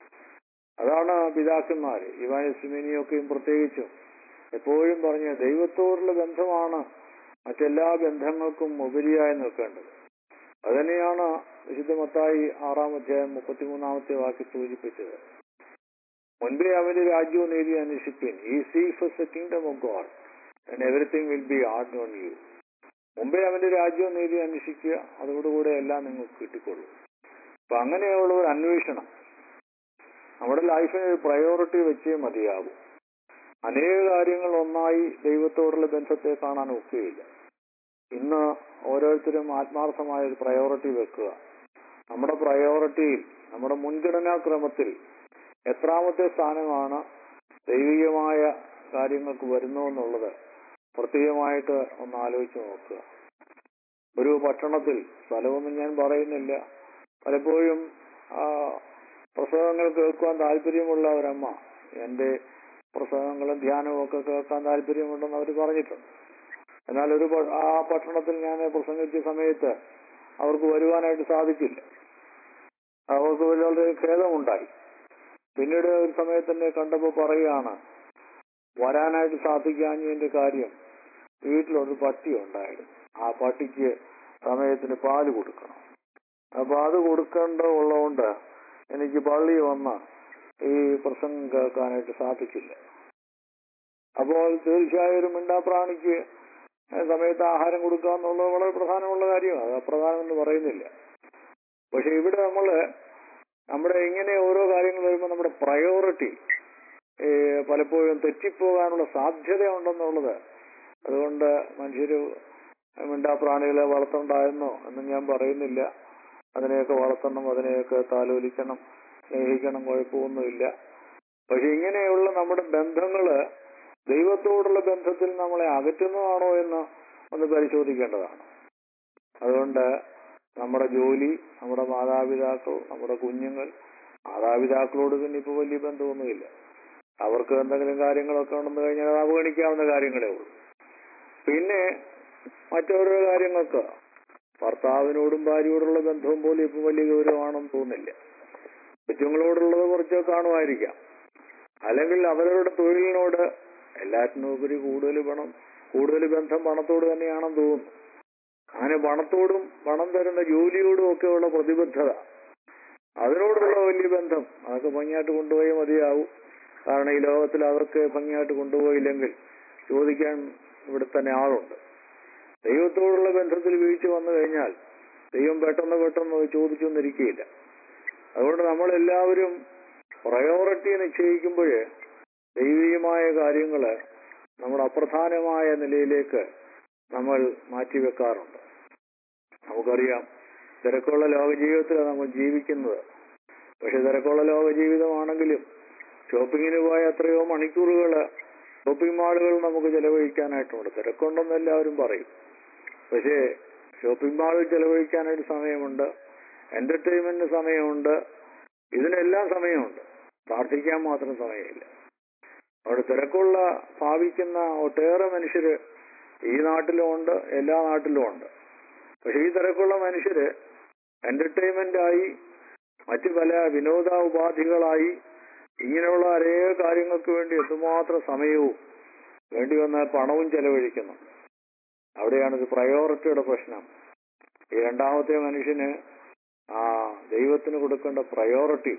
അതാണ് പിതാക്കന്മാര് ഇവാനി സിമിനിയൊക്കെയും പ്രത്യേകിച്ചും എപ്പോഴും പറഞ്ഞ ദൈവത്തോടുള്ള ബന്ധമാണ് മറ്റെല്ലാ ബന്ധങ്ങൾക്കും ഉപരിയായി നിൽക്കേണ്ടത് അതുതന്നെയാണ് വിശുദ്ധ മത്തായി ആറാം അധ്യായം മുപ്പത്തിമൂന്നാമത്തെ വാക്യം സൂചിപ്പിച്ചത് മുൻപേ അവന്റെ രാജ്യവും നീതി അന്വേഷിപ്പിൻ ഈ see first the kingdom of God and everything will be added on you മുമ്പേ അവന്റെ രാജ്യവും നീതി അന്വേഷിക്കുക അതോടുകൂടെ എല്ലാം നിങ്ങൾക്ക് കിട്ടിക്കൊള്ളൂ അപ്പൊ അങ്ങനെയുള്ള ഒരു അന്വേഷണം നമ്മുടെ ലൈഫിന് ഒരു പ്രയോറിറ്റി വെച്ചേ മതിയാകും അനേക കാര്യങ്ങൾ ഒന്നായി ദൈവത്തോടുള്ള ബന്ധത്തെ കാണാൻ ഒക്കുകയില്ല ഇന്ന് ഓരോരുത്തരും ആത്മാർത്ഥമായ ഒരു പ്രയോറിറ്റി വെക്കുക നമ്മുടെ പ്രയോറിറ്റിയിൽ നമ്മുടെ മുൻഗണനാ ക്രമത്തിൽ എത്രാമത്തെ സ്ഥാനമാണ് ദൈവികമായ കാര്യങ്ങൾക്ക് വരുന്നു എന്നുള്ളത് പ്രത്യേകമായിട്ട് ഒന്ന് ആലോചിച്ച് നോക്കുക ഒരു പട്ടണത്തിൽ സ്ഥലമൊന്നും ഞാൻ പറയുന്നില്ല പലപ്പോഴും ആ, പ്രസംഗങ്ങൾ കേൾക്കുവാൻ താല്പര്യമുള്ള ഒരമ്മ എന്റെ പ്രസംഗങ്ങളും ധ്യാനവും ഒക്കെ കേൾക്കാൻ താല്പര്യമുണ്ടെന്ന് അവർ പറഞ്ഞിട്ടുണ്ട് എന്നാൽ ഒരു പ- ആ പട്ടണത്തിൽ ഞാൻ പ്രസംഗിച്ച സമയത്ത് അവർക്ക് വരുവാനായിട്ട് സാധിച്ചില്ല അവർക്ക് വളരെ ഖേദമുണ്ടായി പിന്നീട് ഒരു സമയത്ത് എന്നെ കണ്ടപ്പോൾ പറയുകയാണ് വരാനായിട്ട് സാധിക്കാഞ്ഞതിന്റെ കാര്യം വീട്ടിലൊരു പട്ടി ഉണ്ടായിരുന്നു ആ പട്ടിക്ക് സമയത്തിന് പാല് കൊടുക്കണം അപ്പൊ അത് കൊടുക്കേണ്ട ഉള്ളതുകൊണ്ട് എനിക്ക് പള്ളി വന്ന് ഈ പ്രസംഗം കേൾക്കാനായിട്ട് സാധിക്കില്ല അപ്പോൾ തീർച്ചയായും ഒരു മിണ്ടാപ്രാണിക്ക് സമയത്ത് ആഹാരം കൊടുക്കുക എന്നുള്ളത് വളരെ പ്രധാനമുള്ള കാര്യമാണ് അത് അപ്രധാനമെന്ന് പറയുന്നില്ല പക്ഷെ ഇവിടെ നമ്മള് നമ്മുടെ ഇങ്ങനെ ഓരോ കാര്യങ്ങൾ വരുമ്പോൾ നമ്മുടെ പ്രയോറിറ്റി പലപ്പോഴും തെറ്റിപ്പോകാനുള്ള സാധ്യത ഉണ്ടെന്നുള്ളത് അതുകൊണ്ട് മനുഷ്യര് മിണ്ടാപ്രാണികളെ വളർത്തണ്ടായെന്നോ എന്നും ഞാൻ പറയുന്നില്ല അതിനെയൊക്കെ വളർത്തണം അതിനെയൊക്കെ താലോലിക്കണം സ്നേഹിക്കണം കുഴപ്പമൊന്നുമില്ല പക്ഷെ ഇങ്ങനെയുള്ള നമ്മുടെ ബന്ധങ്ങള് ദൈവത്തോടുള്ള ബന്ധത്തിൽ നമ്മളെ അകറ്റുന്നതാണോ എന്ന് ഒന്ന് പരിശോധിക്കേണ്ടതാണ് അതുകൊണ്ട് നമ്മുടെ ജോലി നമ്മുടെ മാതാപിതാക്കൾ നമ്മുടെ കുഞ്ഞുങ്ങൾ മാതാപിതാക്കളോട് പിന്നെ ഇപ്പൊ വലിയ ബന്ധമൊന്നുമില്ല അവർക്ക് എന്തെങ്കിലും കാര്യങ്ങളൊക്കെ ഉണ്ടെന്ന് കഴിഞ്ഞാൽ അത് അവഗണിക്കാവുന്ന കാര്യങ്ങളേ ഉള്ളൂ പിന്നെ മറ്റോരോ കാര്യങ്ങൾക്ക് ഭർത്താവിനോടും ഭാര്യയോടുള്ള ബന്ധവും പോലും ഇപ്പൊ വലിയ ഗൗരവമാണെന്ന് തോന്നുന്നില്ല കൊച്ചുങ്ങളോടുള്ളത് കുറച്ച് കാണുമായിരിക്കാം അല്ലെങ്കിൽ അവരവരുടെ തൊഴിലിനോട് എല്ലാറ്റിനും ഉപരി കൂടുതൽ പണം കൂടുതൽ ബന്ധം പണത്തോട് തന്നെയാണെന്ന് തോന്നുന്നു അങ്ങനെ പണത്തോടും പണം തരുന്ന ജോലിയോടും ഒക്കെയുള്ള പ്രതിബദ്ധത അതിനോടുള്ള വലിയ ബന്ധം അതൊക്കെ ഭംഗിയായിട്ട് കൊണ്ടുപോയേ മതിയാവും കാരണം ഈ ലോകത്തിൽ അതൊക്കെ ഭംഗിയായിട്ട് കൊണ്ടുപോയില്ലെങ്കിൽ ചോദിക്കാൻ ഇവിടെ തന്നെ ആളുണ്ട് ദൈവത്തോടുള്ള ബന്ധത്തിൽ വീഴ്ച വന്നു കഴിഞ്ഞാൽ ദൈവം പെട്ടെന്ന് പെട്ടെന്ന് അത് ചോദിച്ചൊന്നിരിക്കുകയില്ല അതുകൊണ്ട് നമ്മളെല്ലാവരും പ്രയോറിറ്റി നിശ്ചയിക്കുമ്പോൾ ദൈവീയമായ കാര്യങ്ങള് നമ്മുടെ അപ്രധാനമായ നിലയിലേക്ക് നമ്മൾ മാറ്റിവെക്കാറുണ്ട് നമുക്കറിയാം തിരക്കുള്ള ലോക ജീവിതത്തിലാണ് നമ്മൾ ജീവിക്കുന്നത് പക്ഷെ തിരക്കുള്ള ലോക ജീവിതമാണെങ്കിലും ഷോപ്പിങ്ങിന് പോയ എത്രയോ മണിക്കൂറുകൾ ഷോപ്പിംഗ് മാളുകൾ നമുക്ക് ചെലവഴിക്കാനായിട്ടുണ്ട് തിരക്കുണ്ടെന്ന് എല്ലാവരും പറയും പക്ഷേ ഷോപ്പിംഗ് മാളിൽ ചെലവഴിക്കാനായിട്ട് സമയമുണ്ട് എന്റർടൈൻമെന്റിന് സമയമുണ്ട് ഇതിനെല്ലാം സമയമുണ്ട് പ്രാർത്ഥിക്കാൻ മാത്രം സമയമില്ല അവിടെ തിരക്കുള്ള ഭാവിക്കുന്ന ഒട്ടേറെ മനുഷ്യര് ഈ നാട്ടിലും ഉണ്ട് എല്ലാ നാട്ടിലും ഉണ്ട് പക്ഷെ ഈ തിരക്കുള്ള മനുഷ്യര് എന്റർടൈൻമെന്റ് ആയി മറ്റു പല വിനോദ ഉപാധികളായി ഇങ്ങനെയുള്ള അനേക കാര്യങ്ങൾക്ക് വേണ്ടി എന്തുമാത്രം സമയവും വേണ്ടി വന്ന പണവും ചെലവഴിക്കുന്നു അവിടെയാണ് ഇത് പ്രയോറിറ്റിയുടെ പ്രശ്നം ഈ രണ്ടാമത്തെ മനുഷ്യന് ആ ദൈവത്തിന് കൊടുക്കേണ്ട പ്രയോറിറ്റി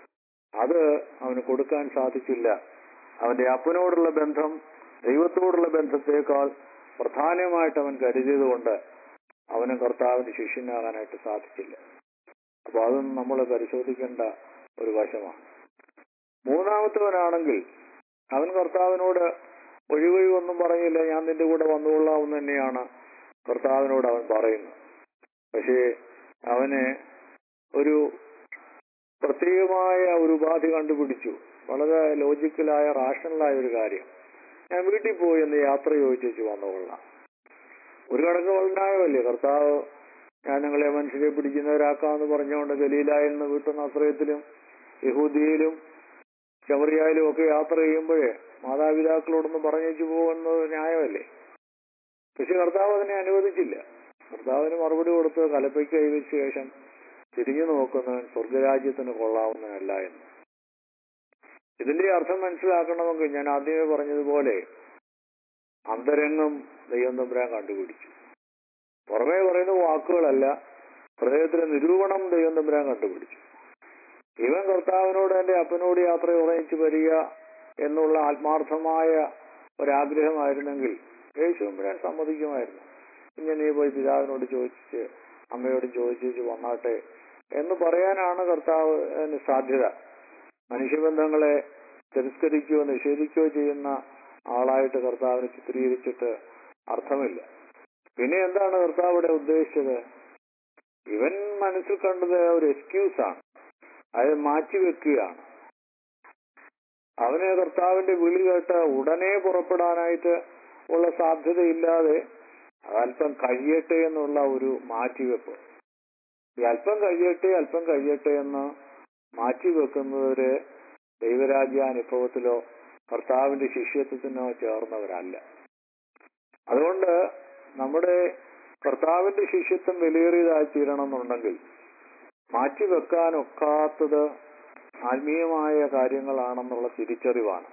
അത് അവന് കൊടുക്കാൻ സാധിച്ചില്ല അവന്റെ അപ്പനോടുള്ള ബന്ധം ദൈവത്തോടുള്ള ബന്ധത്തേക്കാൾ പ്രധാനമായിട്ട് അവൻ കരുതിയതുകൊണ്ട് അവന് കർത്താവിന്റെ ശിഷ്യനാകാനായിട്ട് സാധിച്ചില്ല അപ്പൊ അതും നമ്മൾ പരിശോധിക്കേണ്ട ഒരു വശമാണ് മൂന്നാമത്തവനാണെങ്കിൽ അവൻ കർത്താവിനോട് ഒഴിവൊഴി ഒന്നും പറഞ്ഞില്ല ഞാൻ നിന്റെ കൂടെ വന്നുകൊള്ളാം എന്ന് തന്നെയാണ് കർത്താവിനോട് അവൻ പറയുന്നത് പക്ഷേ അവന് ഒരു പ്രത്യേകമായ ഒരു ഉപാധി കണ്ടുപിടിച്ചു വളരെ ലോജിക്കലായ റാഷണലായ ഒരു കാര്യം ഞാൻ വീട്ടിൽ പോയി എന്ന് യാത്ര ചോദിച്ചു വന്നുകൊള്ളാം ഒരു കണക്ക് ന്യായമല്ലേ കർത്താവ് ഞാൻ നിങ്ങളെ മനുഷ്യരെ പിടിക്കുന്നവരാക്കാന്ന് പറഞ്ഞുകൊണ്ട് ഗലീലായിൽ നിന്ന് വീട്ടുന്ന ആശ്രയത്തിലും യഹൂദിയിലും ശബരിയായാലും ഒക്കെ യാത്ര ചെയ്യുമ്പോഴേ മാതാപിതാക്കളോടൊന്ന് പറഞ്ഞേച്ചു പോകുന്നത് ന്യായമല്ലേ പക്ഷെ കർത്താവ് അതിനെ അനുവദിച്ചില്ല കർത്താവിന് മറുപടി കൊടുത്ത് കലപ്പയ്ക്ക് കൈവച്ച ശേഷം തിരിഞ്ഞു നോക്കുന്നവൻ സ്വർഗരാജ്യത്തിന് കൊള്ളാവുന്നതല്ല എന്ന് ഇതിന്റെ അർത്ഥം മനസ്സിലാക്കണമെങ്കിൽ ഞാൻ ആദ്യമേ പറഞ്ഞതുപോലെ അന്തരംഗം ദൈവം തമ്പുരാൻ കണ്ടുപിടിച്ചു പുറമേ പറയുന്ന വാക്കുകളല്ല ഹൃദയത്തിലെ നിരൂപണം ദൈവം തമ്പുരാൻ കണ്ടുപിടിച്ചു ഇവൻ കർത്താവിനോട് എന്റെ അപ്പനോട് യാത്ര ഉറയിച്ചു വരിക എന്നുള്ള ആത്മാർത്ഥമായ ഒരാഗ്രഹമായിരുന്നെങ്കിൽ യേശു തമ്പുരാൻ സമ്മതിക്കുമായിരുന്നു പിന്നെ നീ പോയി പിതാവിനോട് ചോദിച്ച് അമ്മയോട് ചോദിച്ചു വന്നാട്ടെ എന്ന് പറയാനാണ് കർത്താവ് സാധ്യത മനുഷ്യബന്ധങ്ങളെ തിരസ്കരിക്കുകയോ നിഷേധിക്കുകയോ ചെയ്യുന്ന ആളായിട്ട് കർത്താവിനെ ചിത്രീകരിച്ചിട്ട് അർത്ഥമില്ല പിന്നെ എന്താണ് കർത്താവ് ഇവിടെ ഉദ്ദേശിച്ചത് ഇവൻ മനസ്സിൽ കണ്ടത് ഒരു എക്സ്ക്യൂസ് ആണ് അത് മാറ്റിവെക്കുകയാണ് അവന് കർത്താവിന്റെ വിളി കേട്ട് ഉടനെ പുറപ്പെടാനായിട്ട് ഉള്ള സാധ്യതയില്ലാതെ അല്പം കഴിയട്ടെ എന്നുള്ള ഒരു മാറ്റിവെപ്പ് ഈ അല്പം കഴിയട്ടെ അല്പം കഴിയട്ടെ എന്ന് മാറ്റിവെക്കുന്നവര് ദൈവരാജ്യാനുഭവത്തിലോ കർത്താവിന്റെ ശിഷ്യത്വത്തിനോ ചേർന്നവരല്ല അതുകൊണ്ട് നമ്മുടെ കർത്താവിന്റെ ശിഷ്യത്വം വിലയേറിയതായി തീരണമെന്നുണ്ടെങ്കിൽ മാറ്റിവെക്കാനൊക്കാത്തത് ആത്മീയമായ കാര്യങ്ങളാണെന്നുള്ള തിരിച്ചറിവാണ്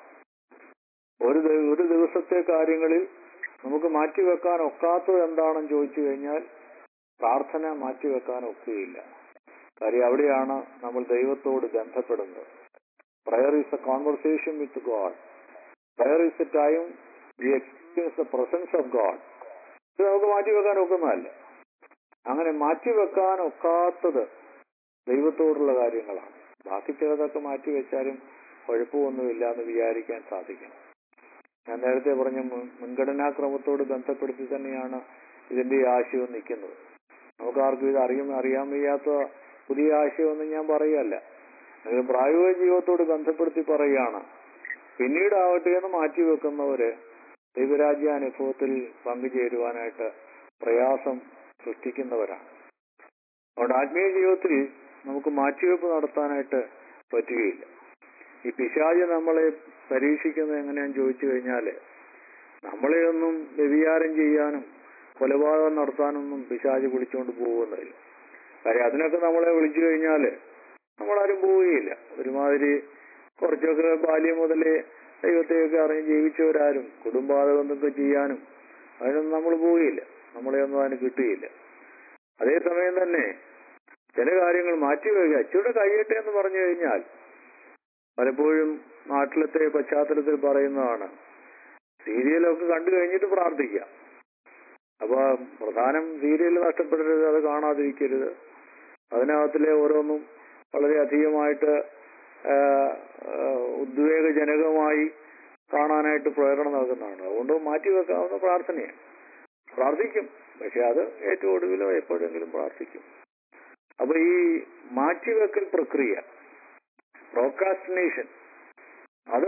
ഒരു ദി- ഒരു ദിവസത്തെ കാര്യങ്ങളിൽ നമുക്ക് മാറ്റിവെക്കാൻ ഒക്കാത്തത് എന്താണെന്ന് ചോദിച്ചു കഴിഞ്ഞാൽ പ്രാർത്ഥന മാറ്റിവെക്കാൻ ഒക്കുകയില്ല കാര്യം അവിടെയാണ് നമ്മൾ ദൈവത്തോട് ബന്ധപ്പെടുന്നത് prayer is a conversation with God prayer is a time we experience the presence of God ഇത് നമുക്ക് മാറ്റിവെക്കാൻ ഒക്കുന്നതല്ല അങ്ങനെ മാറ്റിവെക്കാൻ ഒക്കാത്തത് ദൈവത്തോടുള്ള കാര്യങ്ങളാണ് ബാക്കി ചിലതൊക്കെ മാറ്റിവെച്ചാലും കുഴപ്പമൊന്നുമില്ല എന്ന് വിചാരിക്കാൻ സാധിക്കണം ഞാൻ നേരത്തെ പറഞ്ഞ മുൻ- മുൻഗണനാക്രമത്തോട് ബന്ധപ്പെടുത്തി തന്നെയാണ് ഇതിന്റെ ഈ ആശയം നിൽക്കുന്നത് നമുക്ക് ആർക്കും ഇത് അറിയും അറിയാൻ വയ്യാത്ത പുതിയ ആശയമൊന്നും ഞാൻ പറയുകയല്ല അത് പ്രായോഗിക ജീവിതത്തോട് ബന്ധപ്പെടുത്തി പറയുകയാണ് പിന്നീടാവട്ടെ എന്ന് മാറ്റിവെക്കുന്നവര് ദൈവരാജ്യ അനുഭവത്തിൽ പങ്കുചേരുവാനായിട്ട് പ്രയാസം സൃഷ്ടിക്കുന്നവരാണ് അതുകൊണ്ട് ആത്മീയ ജീവിതത്തിൽ നമുക്ക് മാറ്റിവെപ്പ് നടത്താനായിട്ട് പറ്റുകയില്ല ഈ പിശാജ് നമ്മളെ പരീക്ഷിക്കുന്നത് എങ്ങനെയാന്ന് ചോദിച്ചു കഴിഞ്ഞാല് നമ്മളെ ഒന്നും വ്യഭിചാരം ചെയ്യാനും കൊലപാതകം നടത്താനൊന്നും പിശാജ് വിളിച്ചുകൊണ്ട് പോകുന്നില്ല കാര്യം അതിനൊക്കെ നമ്മളെ വിളിച്ചു കഴിഞ്ഞാല് നമ്മളാരും പോവുകയില്ല ഒരുമാതിരി കുറച്ചൊക്കെ ബാല്യം മുതലേ ദൈവത്തെയൊക്കെ അറിഞ്ഞ് ജീവിച്ചവരാരും കുടുംബാതകമൊക്കെ ചെയ്യാനും അതിനൊന്നും നമ്മൾ പോവുകയില്ല നമ്മളെ ഒന്നും അതിന് കിട്ടുകയില്ല അതേസമയം തന്നെ ചില കാര്യങ്ങൾ മാറ്റിവെക്കുക അച്ചൂടെ കഴിയട്ടെ എന്ന് പറഞ്ഞു കഴിഞ്ഞാൽ പലപ്പോഴും നാട്ടിലത്തെ പശ്ചാത്തലത്തിൽ പറയുന്നതാണ് സീരിയലൊക്കെ കണ്ടു കഴിഞ്ഞിട്ട് പ്രാർത്ഥിക്കാം അപ്പൊ പ്രധാനം സീരിയൽ നഷ്ടപ്പെടരുത് അത് കാണാതിരിക്കരുത് അതിനകത്തിലെ ഓരോന്നും വളരെ അധികമായിട്ട് ആ, ആ, ഉദ്വേഗജനകമായി കാണാനായിട്ട് പ്രേരണ നൽകുന്നതാണ് അതുകൊണ്ട് മാറ്റിവെക്കാവുന്ന പ്രാർത്ഥനയാണ് പ്രാർത്ഥിക്കും പക്ഷെ അത് ഏറ്റവും ഒടുവിലോ എപ്പോഴെങ്കിലും പ്രാർത്ഥിക്കും അപ്പൊ ഈ മാറ്റിവെക്കൽ പ്രക്രിയ പ്രോക്കാസ്റ്റിനേഷൻ അത്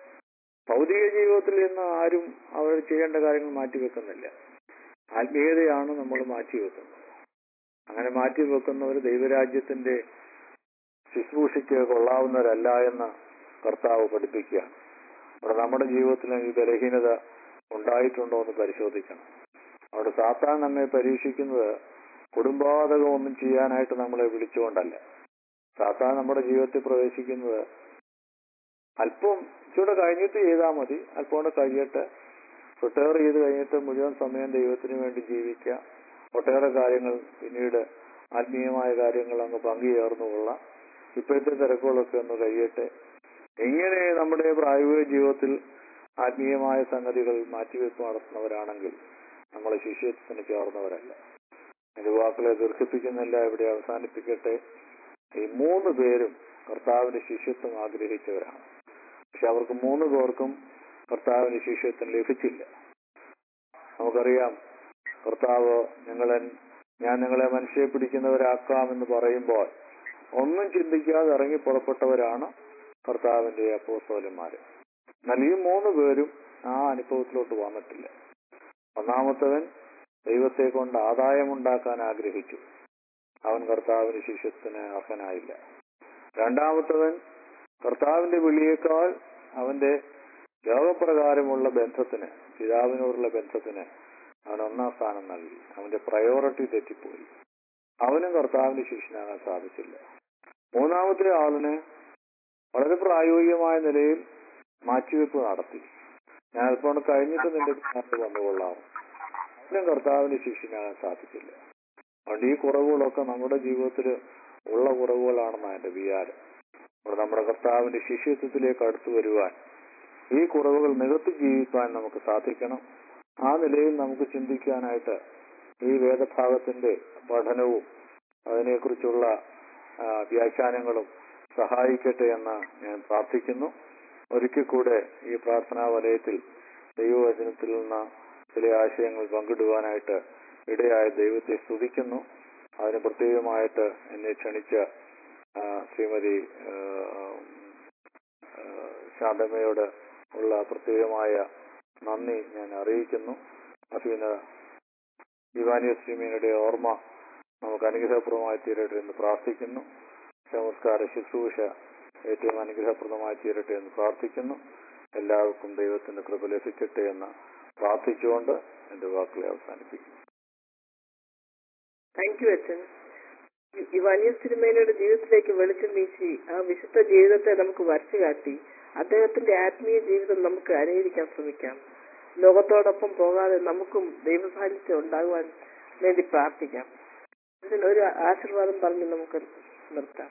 ഭൗതിക ജീവിതത്തിൽ നിന്ന് ആരും അവർ ചെയ്യേണ്ട കാര്യങ്ങൾ മാറ്റിവെക്കുന്നില്ല ആത്മീയതയാണ് നമ്മൾ മാറ്റിവെക്കുന്നത് അങ്ങനെ മാറ്റിവെക്കുന്നവർ ദൈവരാജ്യത്തിന്റെ ശുശ്രൂഷയ്ക്ക് കൊള്ളാവുന്നവരല്ല എന്ന് കർത്താവ് പഠിപ്പിക്കുകയാണ് അവിടെ നമ്മുടെ ജീവിതത്തിൽ ഈ ബലഹീനത ഉണ്ടായിട്ടുണ്ടോ എന്ന് പരിശോധിക്കണം അവിടെ സാത്താൻ നമ്മെ പരീക്ഷിക്കുന്നത് കുടുംബാതകം ഒന്നും ചെയ്യാനായിട്ട് നമ്മളെ വിളിച്ചുകൊണ്ടല്ല സാത്താൻ നമ്മുടെ ജീവിതത്തിൽ പ്രവേശിക്കുന്നത് അല്പം ഇച്ചിരി കഴിഞ്ഞിട്ട് ചെയ്താൽ മതി അല്പം കൂടെ കഴിയട്ടെ റിട്ടയർ ചെയ്ത് കഴിഞ്ഞിട്ട് മുഴുവൻ സമയം ദൈവത്തിന് വേണ്ടി ജീവിക്കുക ഒട്ടേറെ കാര്യങ്ങൾ പിന്നീട് ആത്മീയമായ കാര്യങ്ങൾ അങ്ങ് പങ്കുചേർന്നുകൊള്ളാം ഇപ്പോഴത്തെ തിരക്കുകളൊക്കെ ഒന്ന് കഴിയട്ടെ ഇങ്ങനെ നമ്മുടെ പ്രായോഗിക ജീവിതത്തിൽ ആത്മീയമായ സംഗതികൾ മാറ്റിവെപ്പ് നടത്തുന്നവരാണെങ്കിൽ നമ്മൾ ശിഷ്യത്വത്തിന് ചേർന്നവരല്ല എന്റെ വാക്കുകളെ ദീർഘിപ്പിക്കുന്നില്ല ഇവിടെ അവസാനിപ്പിക്കട്ടെ ഈ മൂന്ന് പേരും കർത്താവിന്റെ ശിഷ്യത്വം ആഗ്രഹിച്ചവരാണ് പക്ഷെ അവർക്ക് മൂന്ന് പേർക്കും കർത്താവിന്റെ ശിഷ്യത്വം ലഭിച്ചില്ല നമുക്കറിയാം കർത്താവ് നിങ്ങളെ ഞാൻ നിങ്ങളെ മനുഷ്യരെ പിടിക്കുന്നവരാക്കാം എന്ന് പറയുമ്പോൾ ഒന്നും ചിന്തിക്കാതെ ഇറങ്ങി പുറപ്പെട്ടവരാണ് കർത്താവിന്റെ അപ്പോസ്തോലന്മാര് എന്നാൽ ഈ മൂന്ന് പേരും ആ അനുഭവത്തിലോട്ട് വന്നിട്ടില്ല ഒന്നാമത്തവൻ ദൈവത്തെ കൊണ്ട് ആദായമുണ്ടാക്കാൻ ആഗ്രഹിച്ചു അവൻ കർത്താവിന് ശിഷ്യത്തിന് അർഹനായില്ല രണ്ടാമത്തവൻ കർത്താവിന്റെ വിളിയേക്കാൾ അവന്റെ യോഗപ്രകാരമുള്ള ബന്ധത്തിന് പിതാവിനോടുള്ള ബന്ധത്തിന് അവൻ ഒന്നാം സ്ഥാനം നൽകി അവന്റെ പ്രയോറിറ്റി തെറ്റിപ്പോയി അവനും കർത്താവിന്റെ ശിഷ്യനാകാൻ സാധിച്ചില്ല മൂന്നാമത്തെ ആളിന് വളരെ പ്രായോഗികമായ നിലയിൽ മാറ്റിവെപ്പ് നടത്തി ഞാൻ അല്പം കഴിഞ്ഞിട്ട് നിന്റെ പിന്നാലെ വന്നുകൊള്ളാം അവനും കർത്താവിന്റെ ശിഷ്യനാകാൻ സാധിച്ചില്ല അതുകൊണ്ട് ഈ കുറവുകളൊക്കെ നമ്മുടെ ജീവിതത്തിൽ ഉള്ള കുറവുകളാണെന്നാണ് എന്റെ വിചാരം അവിടെ നമ്മുടെ കർത്താവിന്റെ ശിഷ്യത്വത്തിലേക്ക് അടുത്തു വരുവാൻ ഈ കുറവുകൾ നികത്തി ജീവിക്കാൻ നമുക്ക് സാധിക്കണം ആ നിലയിൽ നമുക്ക് ചിന്തിക്കാനായിട്ട് ഈ വേദഭാഗത്തിന്റെ പഠനവും അതിനെക്കുറിച്ചുള്ള ആ, വ്യാഖ്യാനങ്ങളും സഹായിക്കട്ടെ എന്ന് ഞാൻ പ്രാർത്ഥിക്കുന്നു ഒരിക്കൽ കൂടെ ഈ പ്രാർത്ഥനാ വലയത്തിൽ ദൈവവചനത്തിൽ നിന്ന് ചില ആശയങ്ങൾ പങ്കിടുവാനായിട്ട് ഇടയായ ദൈവത്തെ സ്തുതിക്കുന്നു അതിന് പ്രത്യേകമായിട്ട് എന്നെ ക്ഷണിച്ച ആ, ശ്രീമതി ആ, ആ, ശാന്തമ്മയോട് ഉള്ള പ്രത്യേകമായ നന്ദി ഞാൻ അറിയിക്കുന്നു അഫീന ദിവാനിയ ശ്രീമീനയുടെ ഓർമ്മ നമുക്ക് അനുഗ്രഹപ്രദമായി തീരട്ടെ എന്ന് പ്രാർത്ഥിക്കുന്നു നമസ്കാര ശുശ്രൂഷ ഏറ്റവും അനുഗ്രഹപ്രദമായി തീരട്ടെ എന്ന് പ്രാർത്ഥിക്കുന്നു എല്ലാവർക്കും ദൈവത്തിന്റെ കൃപ ലഭിക്കട്ടെ എന്ന് പ്രാർത്ഥിച്ചുകൊണ്ട് എന്റെ വാക്കുകളെ അവസാനിപ്പിക്കുന്നു താങ്ക് യു അച്ഛൻ ഈ- ഈ വലിയ സിനിമയിലൂടെ ജീവിതത്തിലേക്ക് വെളിച്ചം വീശി ആ വിശുദ്ധ ജീവിതത്തെ നമുക്ക് വരച്ചു കാട്ടി അദ്ദേഹത്തിന്റെ ആത്മീയ ജീവിതം നമുക്ക് അനുകരിക്കാൻ ശ്രമിക്കാം ലോകത്തോടൊപ്പം പോകാതെ നമുക്കും ദൈവസാന്നിധ്യം ഉണ്ടാകുവാൻ വേണ്ടി പ്രാർത്ഥിക്കാം ഇതിൽ ഒരു ആശീർവാദം പറഞ്ഞ് നമുക്ക് നിർത്താം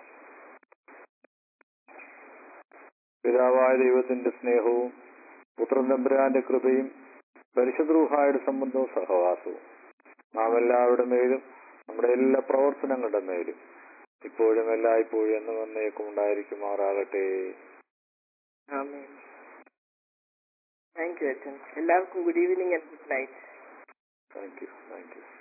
പിതാവായ ദൈവത്തിന്റെ സ്നേഹവും പുത്രൻ തമ്പുരാന്റെ കൃപയും പരിശുദ്രൂഹായുടെ സംബന്ധവും സഹവാസവും നാം എല്ലാവരുടെ മേലും നമ്മുടെ എല്ലാ പ്രവർത്തനങ്ങളുടെ മേലും ഇപ്പോഴും എല്ലായ്പ്പോഴും എന്നും എന്നേക്കും ഉണ്ടായിരിക്കുമാറാകട്ടെ ആമേൻ താങ്ക് യു അച്ഛൻ എല്ലാവർക്കും good evening and good night thank you thank U